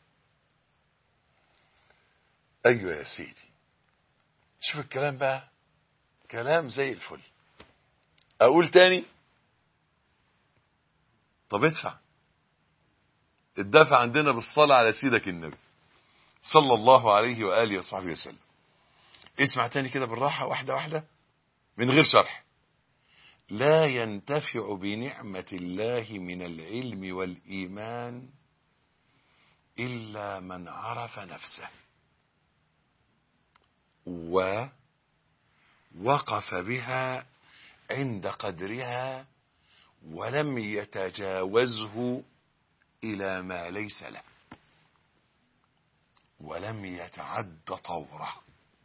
أيوة يا سيدي شوف الكلام بقى كلام زي الفل أقول تاني طب ادفع الدفع عندنا بالصلاة على سيدك النبي صلى الله عليه وآله وصحبه وسلم اسمع تاني كده بالراحة واحدة واحدة من غير شرح لا ينتفع بنعمة الله من العلم والإيمان إلا من عرف نفسه ووقف بها عند قدرها ولم يتجاوزه إلى ما ليس له ولم يتعد طوره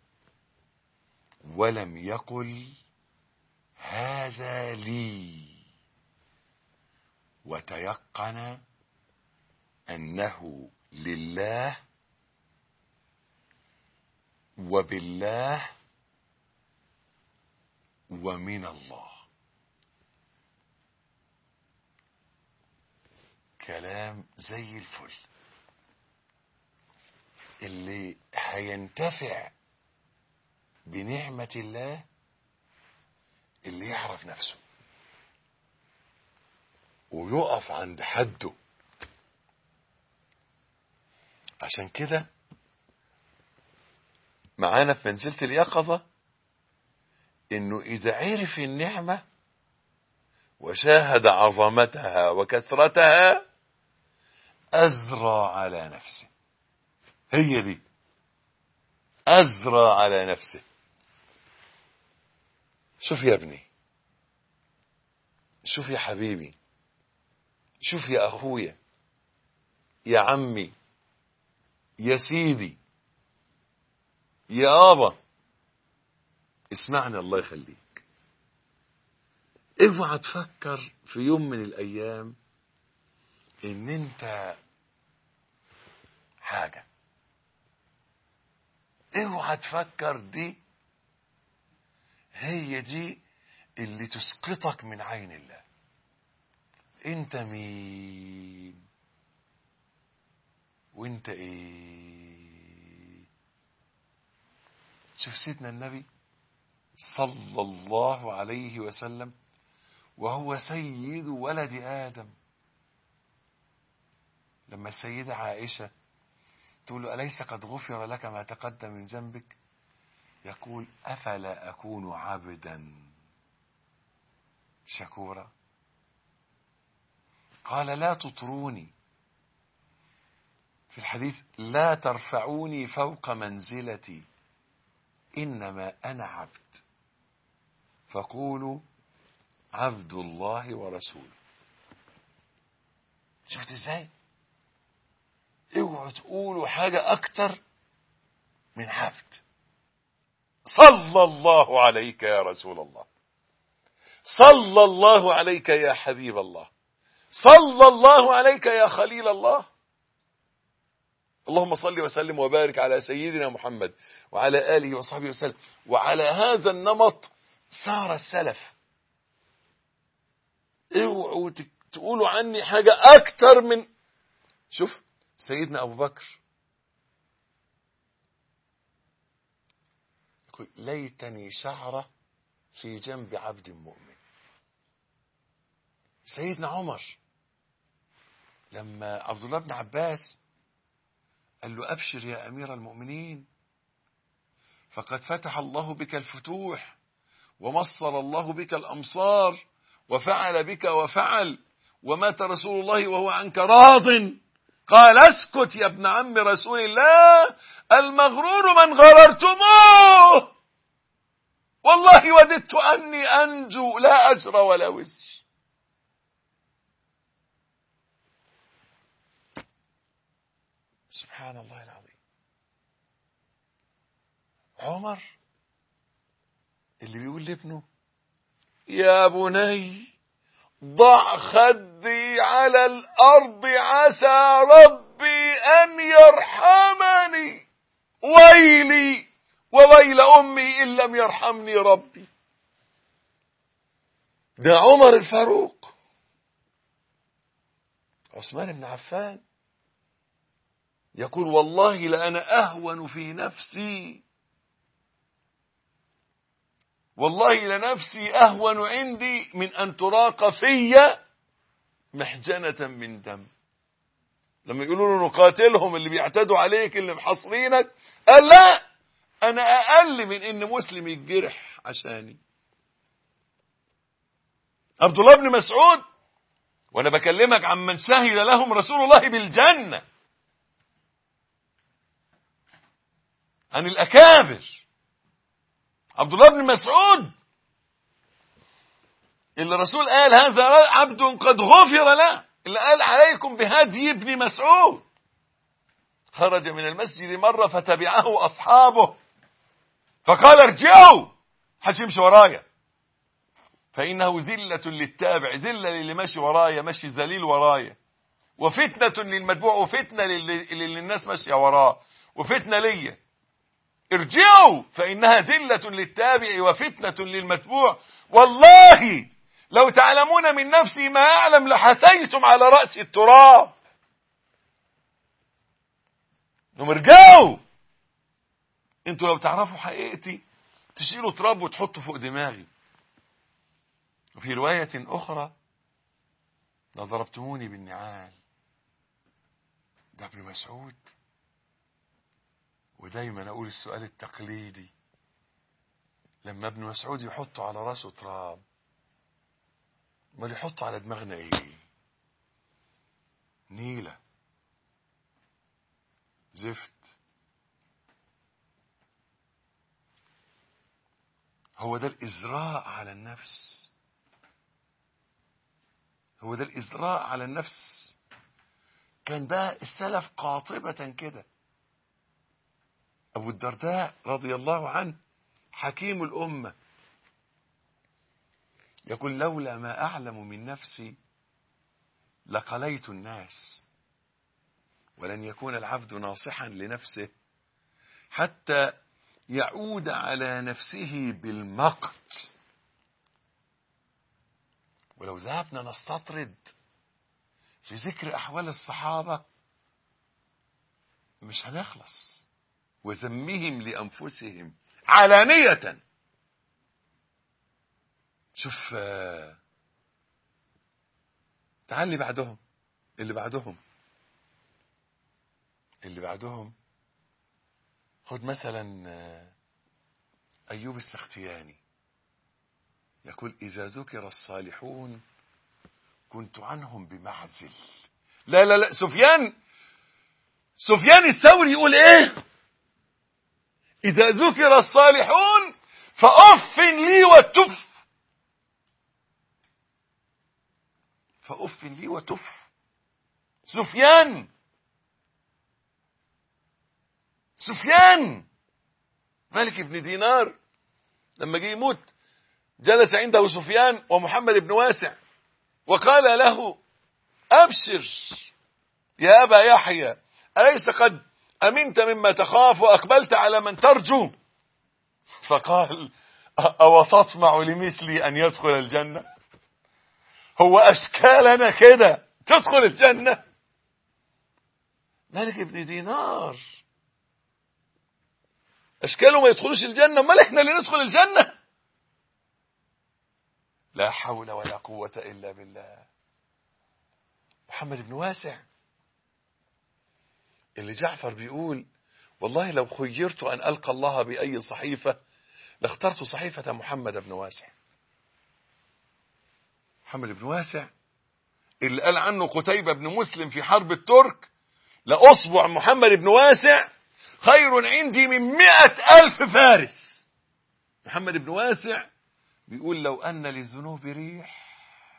ولم يقل هذا لي وتيقن أنه لله وبالله ومن الله كلام زي الفل اللي هينتفع بنعمة الله اللي يعرف نفسه ويقف عند حده عشان كده معانا في منزلة اليقظة انه اذا عرف النعمة وشاهد عظمتها وكثرتها ازرى على نفسه هي دي ازرى على نفسه شوف يا ابني شوف يا حبيبي شوف يا اخويا يا عمي يا سيدي يا ابا اسمعني الله يخليك اوعى تفكر في يوم من الايام ان انت حاجة اوعى تفكر دي هي دي اللي تسقطك من عين الله انت مين وانت ايه شوف سيدنا النبي صلى الله عليه وسلم وهو سيد ولد آدم لما السيدة عائشة تقول له أليس قد غفر لك ما تقدم من ذنبك يقول أفلا أكون عبدا شكورا قال لا تطروني في الحديث لا ترفعوني فوق منزلتي إنما أنا عبد فقولوا عبد الله ورسوله شفت ازاي اوعوا تقولوا حاجة اكتر من عبد صلى الله عليك يا رسول الله صلى الله عليك يا حبيب الله صلى الله عليك يا خليل الله اللهم صل وسلم وبارك على سيدنا محمد وعلى آله وصحبه وسلم وعلى هذا النمط سار السلف اوعوا تقولوا عني حاجة أكتر من شوف سيدنا أبو بكر يقول ليتني شعرة في جنب عبد مؤمن سيدنا عمر لما عبد الله بن عباس قال له أبشر يا أمير المؤمنين فقد فتح الله بك الفتوح ومصر الله بك الأمصار وفعل بك وفعل ومات رسول الله وهو عنك راض قال اسكت يا ابن عم رسول الله المغرور من غررتموه والله وددت أني أنجو لا أجر ولا وزر سبحان الله العظيم عمر اللي بيقول لابنه يا بني ضع خدي على الأرض عسى ربي أن يرحمني ويلي وويل أمي إن لم يرحمني ربي ده عمر الفاروق عثمان بن عفان يقول والله لأنا أهون في نفسي والله لنفسي أهون عندي من أن تراق في محجنة من دم لما يقولوا له نقاتلهم اللي بيعتدوا عليك اللي محصرينك قال لا أنا أقل من إن مسلم يتجرح عشاني عبد الله بن مسعود وأنا بكلمك عن من شهد لهم رسول الله بالجنة عن الأكابر عبد الله بن مسعود اللي الرسول قال هذا عبد قد غفر له اللي قال عليكم بهدي ابن مسعود خرج من المسجد مرة فتبعه أصحابه فقال ارجعوا حدش يمشي ورايا فإنه زلة للتابع زلة للي ماشي ورايا ماشي ذليل ورايا وفتنة للمتبوع وفتنة للي, للي الناس ماشية وراه وفتنة ليا ارجعوا فإنها ذلة للتابع وفتنة للمتبوع والله لو تعلمون من نفسي ما أعلم لحثيتم على رأس التراب انهم ارجعوا انتوا لو تعرفوا حقيقتي تشيلوا تراب وتحطوا فوق دماغي وفي رواية أخرى لضربتموني بالنعال ده ابن مسعود ودايما اقول السؤال التقليدي لما ابن مسعود يحط على راسه تراب امال يحط على دماغنا ايه نيلة زفت هو ده الإزراء على النفس هو ده الإزراء على النفس كان بقى السلف قاطبة كده أبو الدرداء رضي الله عنه حكيم الأمة يقول لولا ما أعلم من نفسي لقليت الناس ولن يكون العبد ناصحا لنفسه حتى يعود على نفسه بالمقت ولو ذهبنا نستطرد في ذكر أحوال الصحابة مش هنخلص وذمهم لأنفسهم علانية شوف تعال اللي بعدهم اللي بعدهم اللي بعدهم خد مثلا أيوب السختياني يقول إذا ذكر الصالحون كنت عنهم بمعزل لا لا لا سفيان سفيان الثوري يقول ايه إذا ذكر الصالحون فأف لي وتف فأف لي وتف سفيان سفيان مالك بن دينار لما جه يموت جلس عنده سفيان ومحمد بن واسع وقال له أبشر يا أبا يحيى أليس قد أمنت مما تخاف وأقبلت على من ترجو فقال أو تطمع لمثلي أن يدخل الجنة هو أشكالنا كده تدخل الجنة مالك ابن دينار أشكاله ما يدخلوش الجنة امال احنا اللي ندخل الجنة لا حول ولا قوة إلا بالله محمد بن واسع اللي جعفر بيقول والله لو خيرت أن ألقى الله بأي صحيفة لاخترت صحيفة محمد بن واسع محمد بن واسع اللي قال عنه قتيبة بن مسلم في حرب الترك لأصبع محمد بن واسع خير عندي من مئة ألف فارس محمد بن واسع بيقول لو أن للذنوب ريح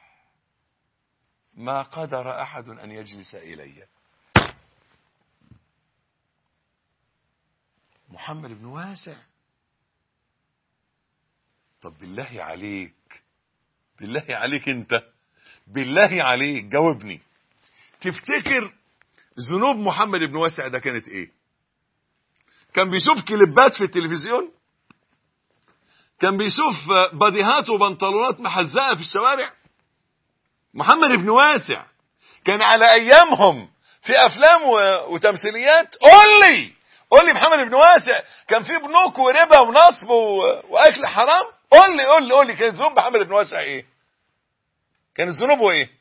ما قدر أحد أن يجلس إلي محمد بن واسع طب بالله عليك بالله عليك انت بالله عليك جاوبني تفتكر ذنوب محمد بن واسع ده كانت ايه كان بيشوف كليبات في التلفزيون كان بيشوف بديهات وبنطلونات محزقه في الشوارع محمد بن واسع كان على ايامهم في افلام وتمثيليات قول لي قول لي محمد بن واسع كان في بنوك وربا ونصب واكل حرام قول لي قول لي قول لي كانت ذنوب محمد بن واسع ايه كانت ذنوبه ايه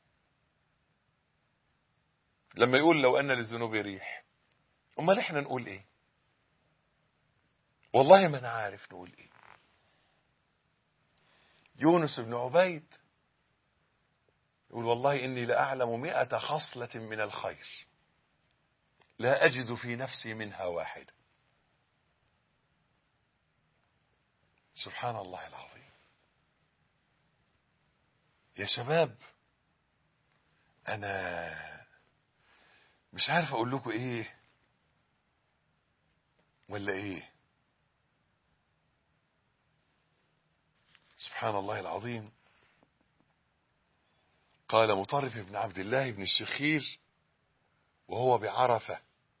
لما يقول لو ان للذنوب ريح امال احنا نقول ايه والله ما انا عارف نقول ايه يونس بن عبيد يقول والله اني لاعلم مئة خصلة من الخير لا اجد في نفسي منها واحدة سبحان الله العظيم يا شباب انا مش عارف اقول لكم ايه ولا ايه سبحان الله العظيم قال مطرف بن عبد الله بن الشخير وهو بعرفة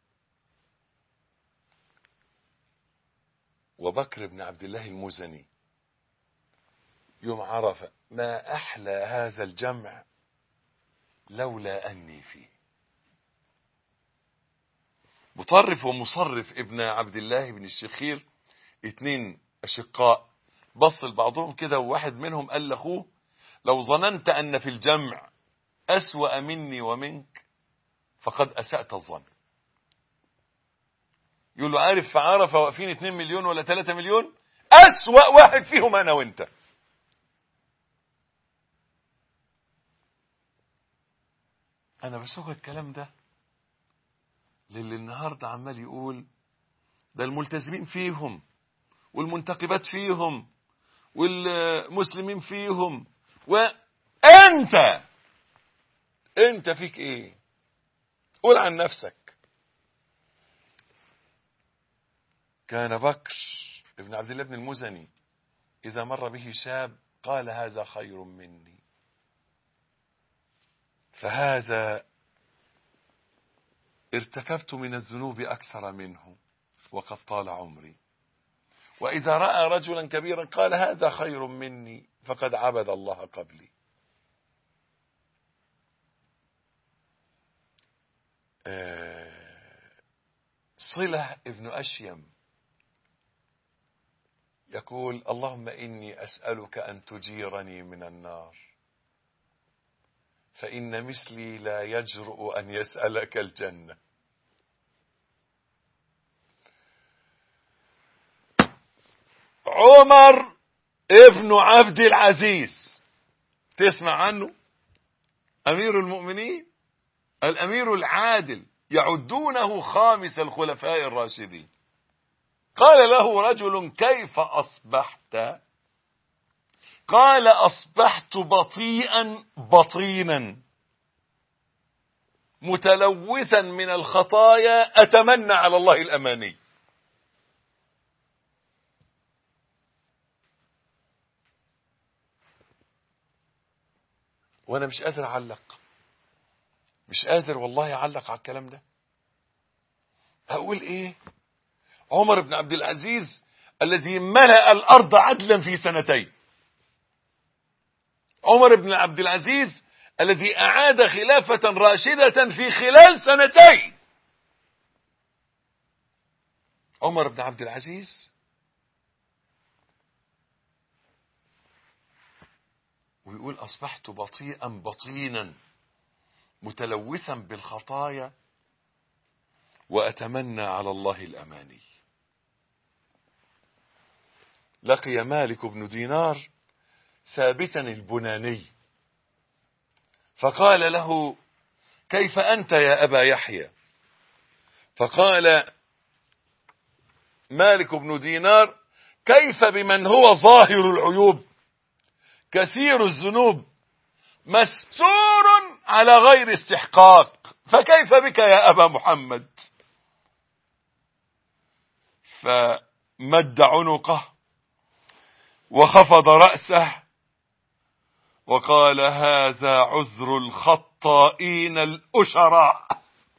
وبكر بن عبد الله المزني يوم عرفة ما أحلى هذا الجمع لولا أني فيه مطرف ومصرف ابن عبد الله بن الشخير اتنين أشقاء بص لبعضهم كده وواحد منهم قال لاخوه لو ظننت ان في الجمع اسوا مني ومنك فقد اسأت الظن يقول له عارف في عرفه واقفين 2 مليون ولا 3 مليون اسوا واحد فيهم انا وانت انا بسوق الكلام ده للي النهارده عمال يقول ده الملتزمين فيهم والمنتقبات فيهم والمسلمين فيهم وانت انت فيك ايه قول عن نفسك كان بكر ابن عبد الله بن المزني اذا مر به شاب قال هذا خير مني فهذا ارتكبت من الذنوب اكثر منه وقد طال عمري وإذا رأى رجلا كبيرا قال هذا خير مني فقد عبد الله قبلي صلة ابن أشيم يقول اللهم إني أسألك أن تجيرني من النار فإن مثلي لا يجرؤ أن يسألك الجنة عمر ابن عبد العزيز تسمع عنه امير المؤمنين الامير العادل يعدونه خامس الخلفاء الراشدين قال له رجل كيف اصبحت قال اصبحت بطيئا بطينا متلوثا من الخطايا اتمنى على الله الاماني وانا مش قادر اعلق مش قادر والله اعلق على الكلام ده اقول ايه عمر بن عبد العزيز الذي ملأ الارض عدلا في سنتين عمر بن عبد العزيز الذي اعاد خلافة راشدة في خلال سنتين عمر بن عبد العزيز ويقول أصبحت بطيئا بطينا متلوثا بالخطايا وأتمنى على الله الأماني لقي مالك بن دينار ثابتا البناني فقال له كيف أنت يا أبا يحيى فقال مالك بن دينار كيف بمن هو ظاهر العيوب كثير الذنوب مستور على غير استحقاق فكيف بك يا أبا محمد فمد عنقه وخفض رأسه وقال هذا عذر الخطائين الأشراء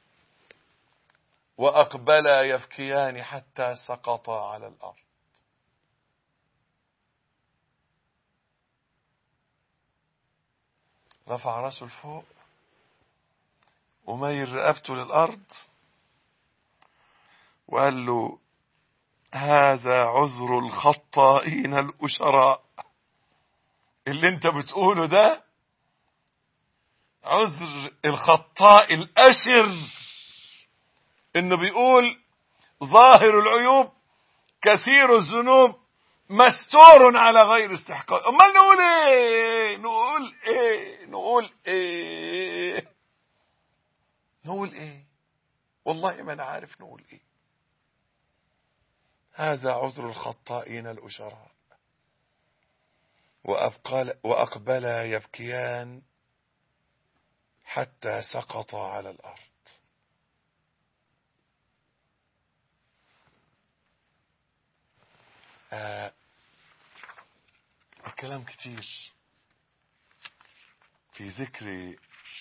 وأقبلا يبكيان حتى سقطا على الأرض رفع راسه لفوق وميل رقبته للأرض وقال له هذا عذر الخطائين الأشراء اللي انت بتقوله ده عذر الخطاء الأشر انه بيقول ظاهر العيوب كثير الذنوب مستور على غير استحقاق امال نقول ايه نقول ايه نقول ايه نقول ايه والله ما انا عارف نقول ايه هذا عذر الخطائين الأشراء وأبقل وأقبلا يبكيان حتى سقطا على الأرض آه الكلام كتير في ذكر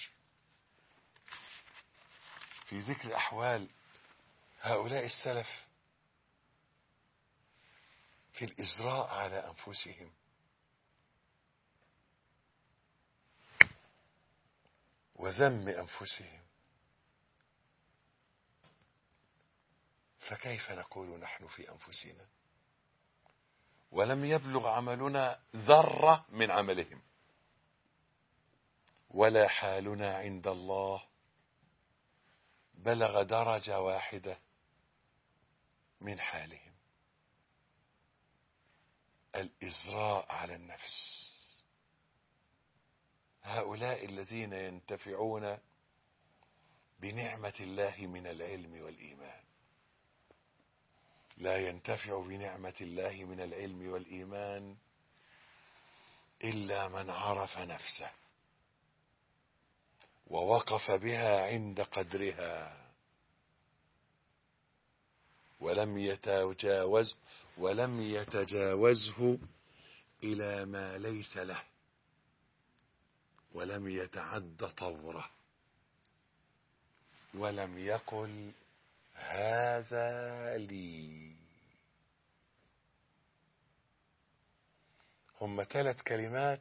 في ذكر أحوال هؤلاء السلف في الإزراء على أنفسهم وذم أنفسهم فكيف نقول نحن في أنفسنا ولم يبلغ عملنا ذرة من عملهم ولا حالنا عند الله بلغ درجة واحدة من حالهم الإزراء على النفس هؤلاء الذين ينتفعون بنعمة الله من العلم والإيمان لا ينتفع بنعمة الله من العلم والإيمان إلا من عرف نفسه ووقف بها عند قدرها ولم يتجاوز ولم يتجاوزه إلى ما ليس له ولم يتعد طوره ولم يقل هذا لي هم ثلاث كلمات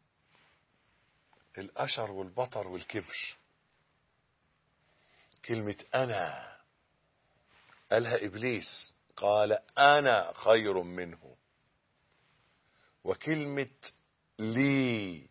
الأشر والبطر والكبر كلمة أنا قالها إبليس قال أنا خير منه وكلمة لي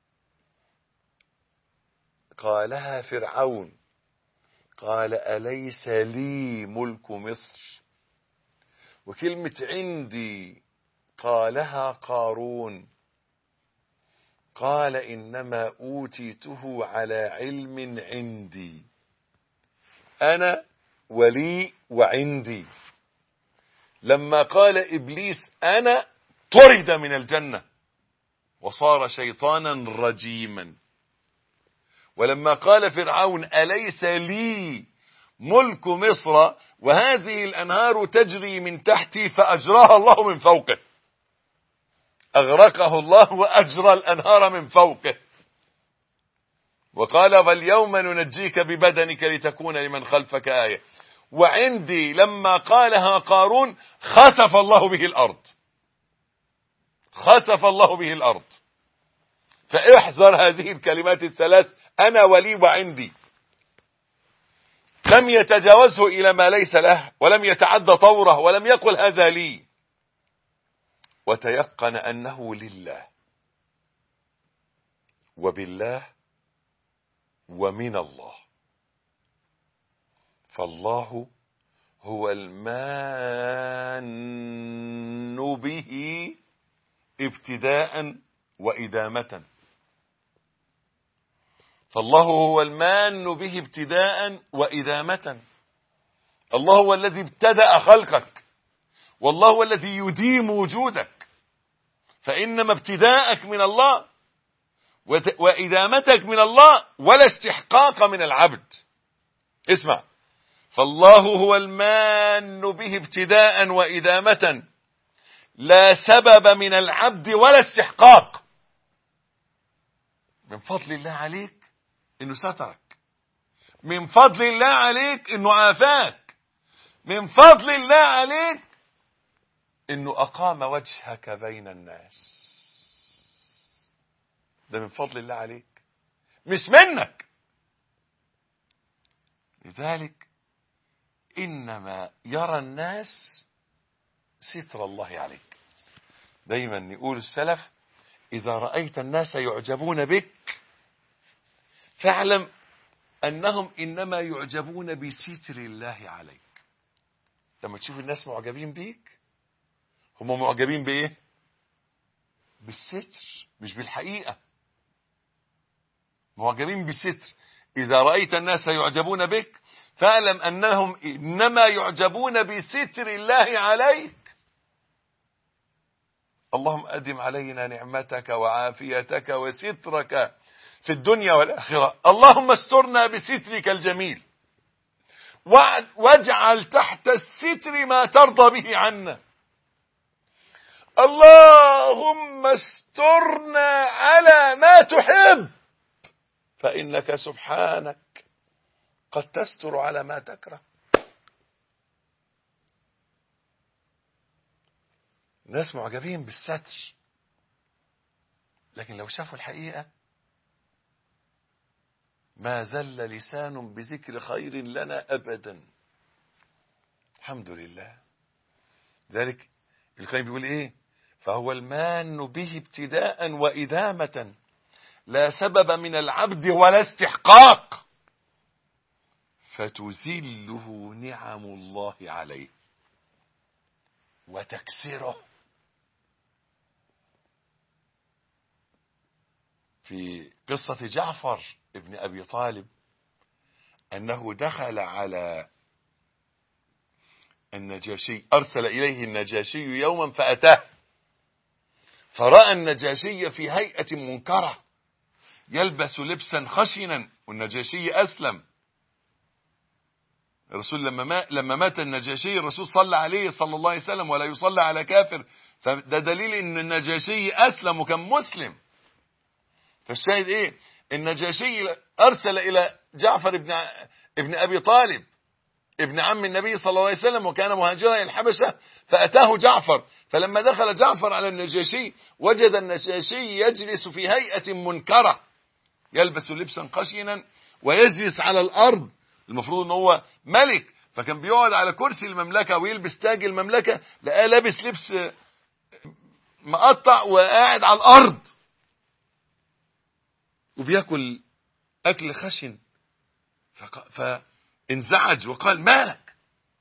قالها فرعون قال أليس لي ملك مصر وكلمة عندي قالها قارون قال إنما أوتيته على علم عندي أنا ولي وعندي لما قال إبليس أنا طرد من الجنة وصار شيطانا رجيما ولما قال فرعون أليس لي ملك مصر وهذه الأنهار تجري من تحتي فأجراها الله من فوقه أغرقه الله وأجرى الأنهار من فوقه وقال واليوم ننجيك ببدنك لتكون لمن خلفك آية وعندي لما قالها قارون خسف الله به الأرض خسف الله به الأرض فاحذر هذه الكلمات الثلاث أنا ولي وعندي لم يتجاوزه إلى ما ليس له ولم يتعدى طوره ولم يقل هذا لي وتيقن أنه لله وبالله ومن الله فالله هو المان به ابتداء وإدامة فالله هو المان به ابتداء وإدامة الله هو الذي ابتدأ خلقك والله هو الذي يديم وجودك فإنما ابتداءك من الله وإدامتك من الله ولا استحقاق من العبد اسمع فالله هو المان به ابتداء وإدامة لا سبب من العبد ولا استحقاق من فضل الله عليك انه سترك من فضل الله عليك انه عافاك من فضل الله عليك انه اقام وجهك بين الناس ده من فضل الله عليك مش منك لذلك انما يرى الناس ستر الله عليك دايما يقول السلف اذا رايت الناس يعجبون بك فاعلم انهم انما يعجبون بستر الله عليك لما تشوف الناس معجبين بيك هم معجبين بايه بالستر مش بالحقيقه معجبين بالستر اذا رايت الناس يعجبون بك فاعلم انهم انما يعجبون بستر الله عليك اللهم ادم علينا نعمتك وعافيتك وسترك في الدنيا والآخرة اللهم استرنا بسترك الجميل واجعل تحت الستر ما ترضى به عنا اللهم استرنا على ما تحب فإنك سبحانك قد تستر على ما تكره ناس معجبين بالستر لكن لو شافوا الحقيقة ما زل لسان بذكر خير لنا أبدا الحمد لله ذلك القيم بيقول ايه فهو المان به ابتداء وإدامة لا سبب من العبد ولا استحقاق فتذله نعم الله عليه وتكسره في قصة جعفر ابن أبي طالب أنه دخل على النجاشي أرسل إليه النجاشي يوما فأتاه فرأى النجاشي في هيئة منكرة يلبس لبسا خشنا والنجاشي أسلم الرسول لما ما لما مات النجاشي الرسول صلى عليه صلى الله عليه وسلم ولا يصلى على كافر فده دليل ان النجاشي اسلم وكان مسلم فالشاهد ايه النجاشي ارسل الى جعفر ابن ابن ابي طالب ابن عم النبي صلى الله عليه وسلم وكان مهاجرا الى الحبشه فاتاه جعفر فلما دخل جعفر على النجاشي وجد النجاشي يجلس في هيئه منكره يلبس لبسا خشنا ويجلس على الارض المفروض ان هو ملك فكان بيقعد على كرسي المملكه ويلبس تاج المملكه لقاه لابس لبس مقطع وقاعد على الارض وبياكل اكل خشن فانزعج وقال مالك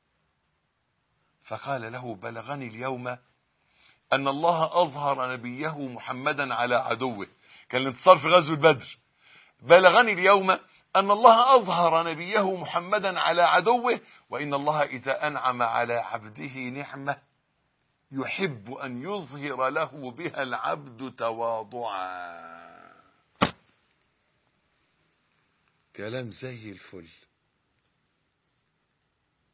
فقال له بلغني اليوم ان الله اظهر نبيه محمدا على عدوه كان الانتصار في غزوه بدر بلغني اليوم أن الله أظهر نبيه محمدا على عدوه وإن الله إذا أنعم على عبده نعمة يحب أن يظهر له بها العبد تواضعا كلام زي الفل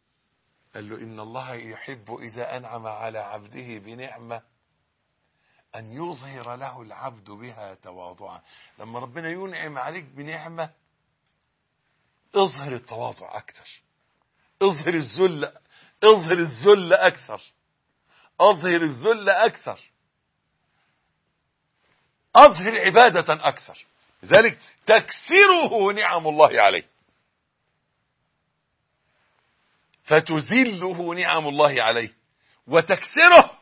قال له إن الله يحب إذا أنعم على عبده بنعمة أن يظهر له العبد بها تواضعا لما ربنا ينعم عليك بنعمة اظهر التواضع أكثر اظهر الذل اظهر الذل أكثر اظهر الذل أكثر اظهر عبادة أكثر لذلك تكسره نعم الله عليه فتذله نعم الله عليه وتكسره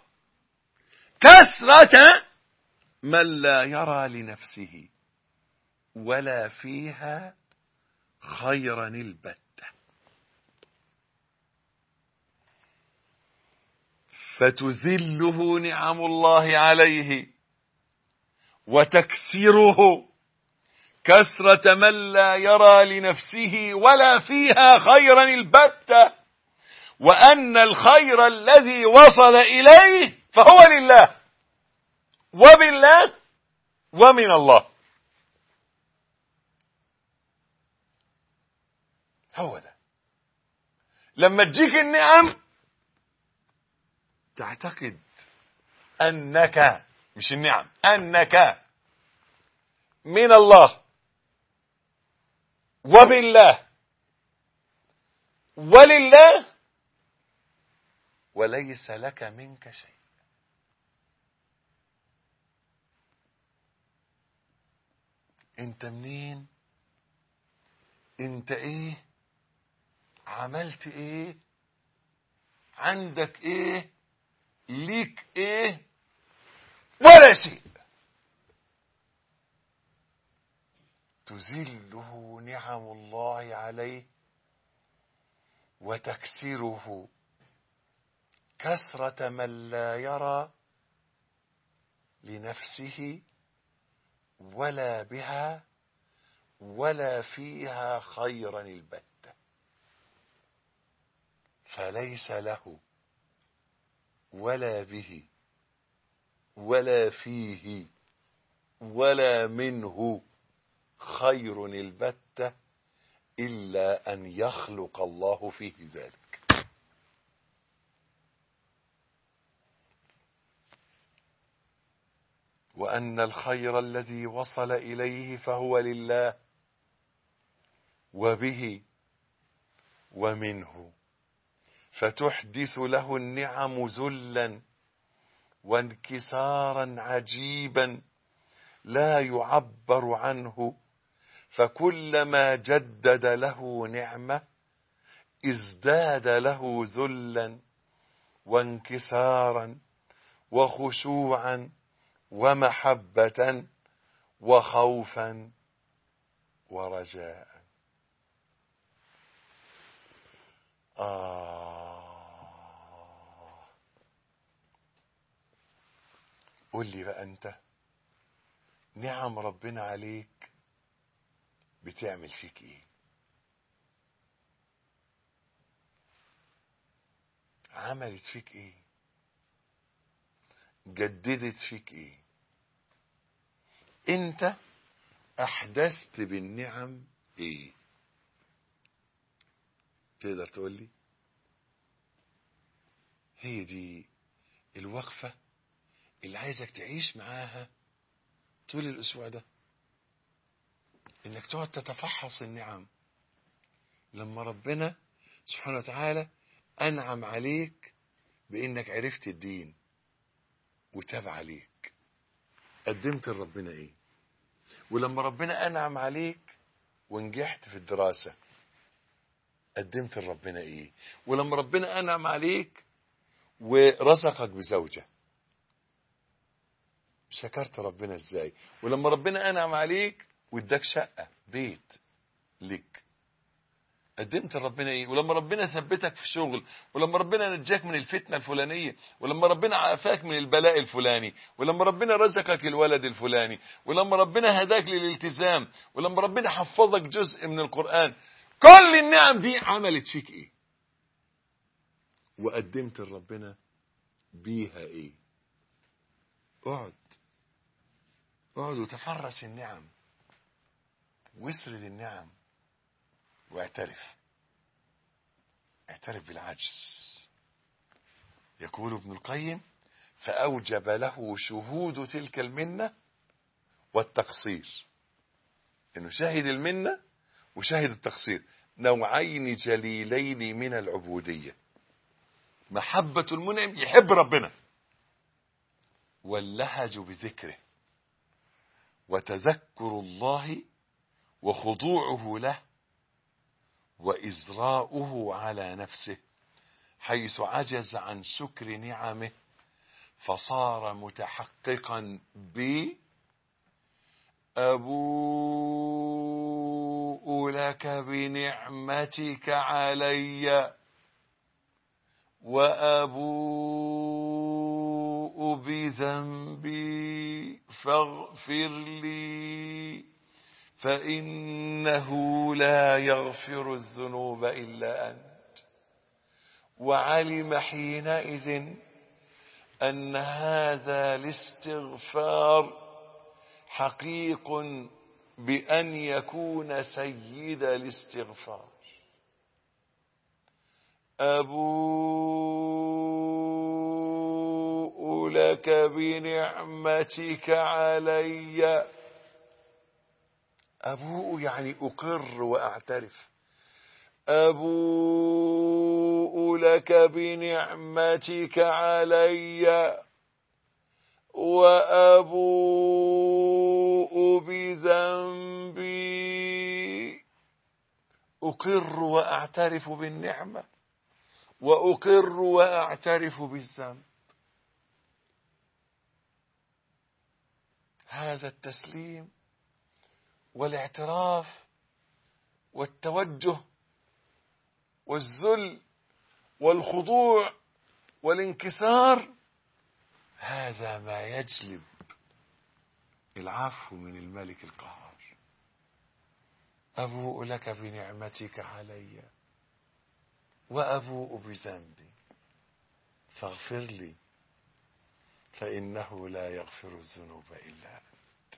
كسرة من لا يرى لنفسه ولا فيها خيرا البتة فتذله نعم الله عليه وتكسره كسرة من لا يرى لنفسه ولا فيها خيرا البتة وأن الخير الذي وصل إليه فهو لله وبالله ومن الله هو ده لما تجيك النعم تعتقد أنك مش النعم أنك من الله وبالله ولله وليس لك منك شيء انت منين انت ايه عملت ايه عندك ايه ليك ايه ولا شيء تذله نعم الله عليه وتكسره كسرة من لا يرى لنفسه ولا بها ولا فيها خيرا البتة فليس له ولا به ولا فيه ولا منه خير البتة إلا أن يخلق الله فيه ذلك وأن الخير الذي وصل إليه فهو لله وبه ومنه فتحدث له النعم ذلا وانكسارا عجيبا لا يعبر عنه فكلما جدد له نعمه ازداد له ذلا وانكسارا وخشوعا ومحبه وخوفا ورجاء آه قول لي بقى أنت نعم ربنا عليك بتعمل فيك إيه عملت فيك إيه جددت فيك إيه أنت أحدثت بالنعم إيه تقدر تقول لي هي دي الوقفة اللي عايزك تعيش معاها طول الأسبوع ده إنك تقعد تتفحص النعم لما ربنا سبحانه وتعالى أنعم عليك بإنك عرفت الدين وتاب عليك قدمت لربنا إيه ولما ربنا أنعم عليك ونجحت في الدراسة قدمت لربنا ايه ولما ربنا انعم عليك ورزقك بزوجة شكرت ربنا ازاي ولما ربنا انعم عليك واداك شقة بيت لك قدمت لربنا ايه ولما ربنا ثبتك في شغل ولما ربنا نجاك من الفتنة الفلانية ولما ربنا عافاك من البلاء الفلاني ولما ربنا رزقك الولد الفلاني ولما ربنا هداك للالتزام ولما ربنا حفظك جزء من القرآن كل النعم دي عملت فيك ايه وقدمت لربنا بيها ايه اقعد اقعد وتفرس النعم واسرد النعم واعترف اعترف بالعجز يقول ابن القيم فأوجب له شهود تلك المنة والتقصير انه شاهد المنة وشاهد التقصير نوعين جليلين من العبودية محبة المنعم يحب ربنا واللهج بذكره وتذكر الله وخضوعه له وإزراؤه على نفسه حيث عجز عن شكر نعمه فصار متحققا ب أبوء لك بنعمتك علي وأبوء بذنبي فاغفر لي فإنه لا يغفر الذنوب إلا أنت وعلم حينئذ أن هذا الاستغفار حقيق بأن يكون سيد الاستغفار أبوء لك بنعمتك علي أبوء يعني أقر وأعترف أبوء لك بنعمتك علي وأبوء بذنبي أقر وأعترف بالنعمة وأقر وأعترف بالذنب هذا التسليم والاعتراف والتوجه والذل والخضوع والانكسار هذا ما يجلب العفو من الملك القهار أبوء لك بنعمتك علي وأبوء بذنبي فاغفر لي فإنه لا يغفر الذنوب إلا أنت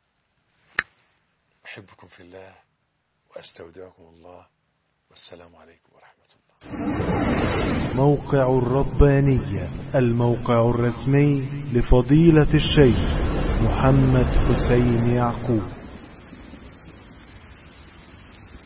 أحبكم في الله وأستودعكم الله والسلام عليكم ورحمة الله موقع الربانية الموقع الرسمي لفضيلة الشيخ محمد حسين يعقوب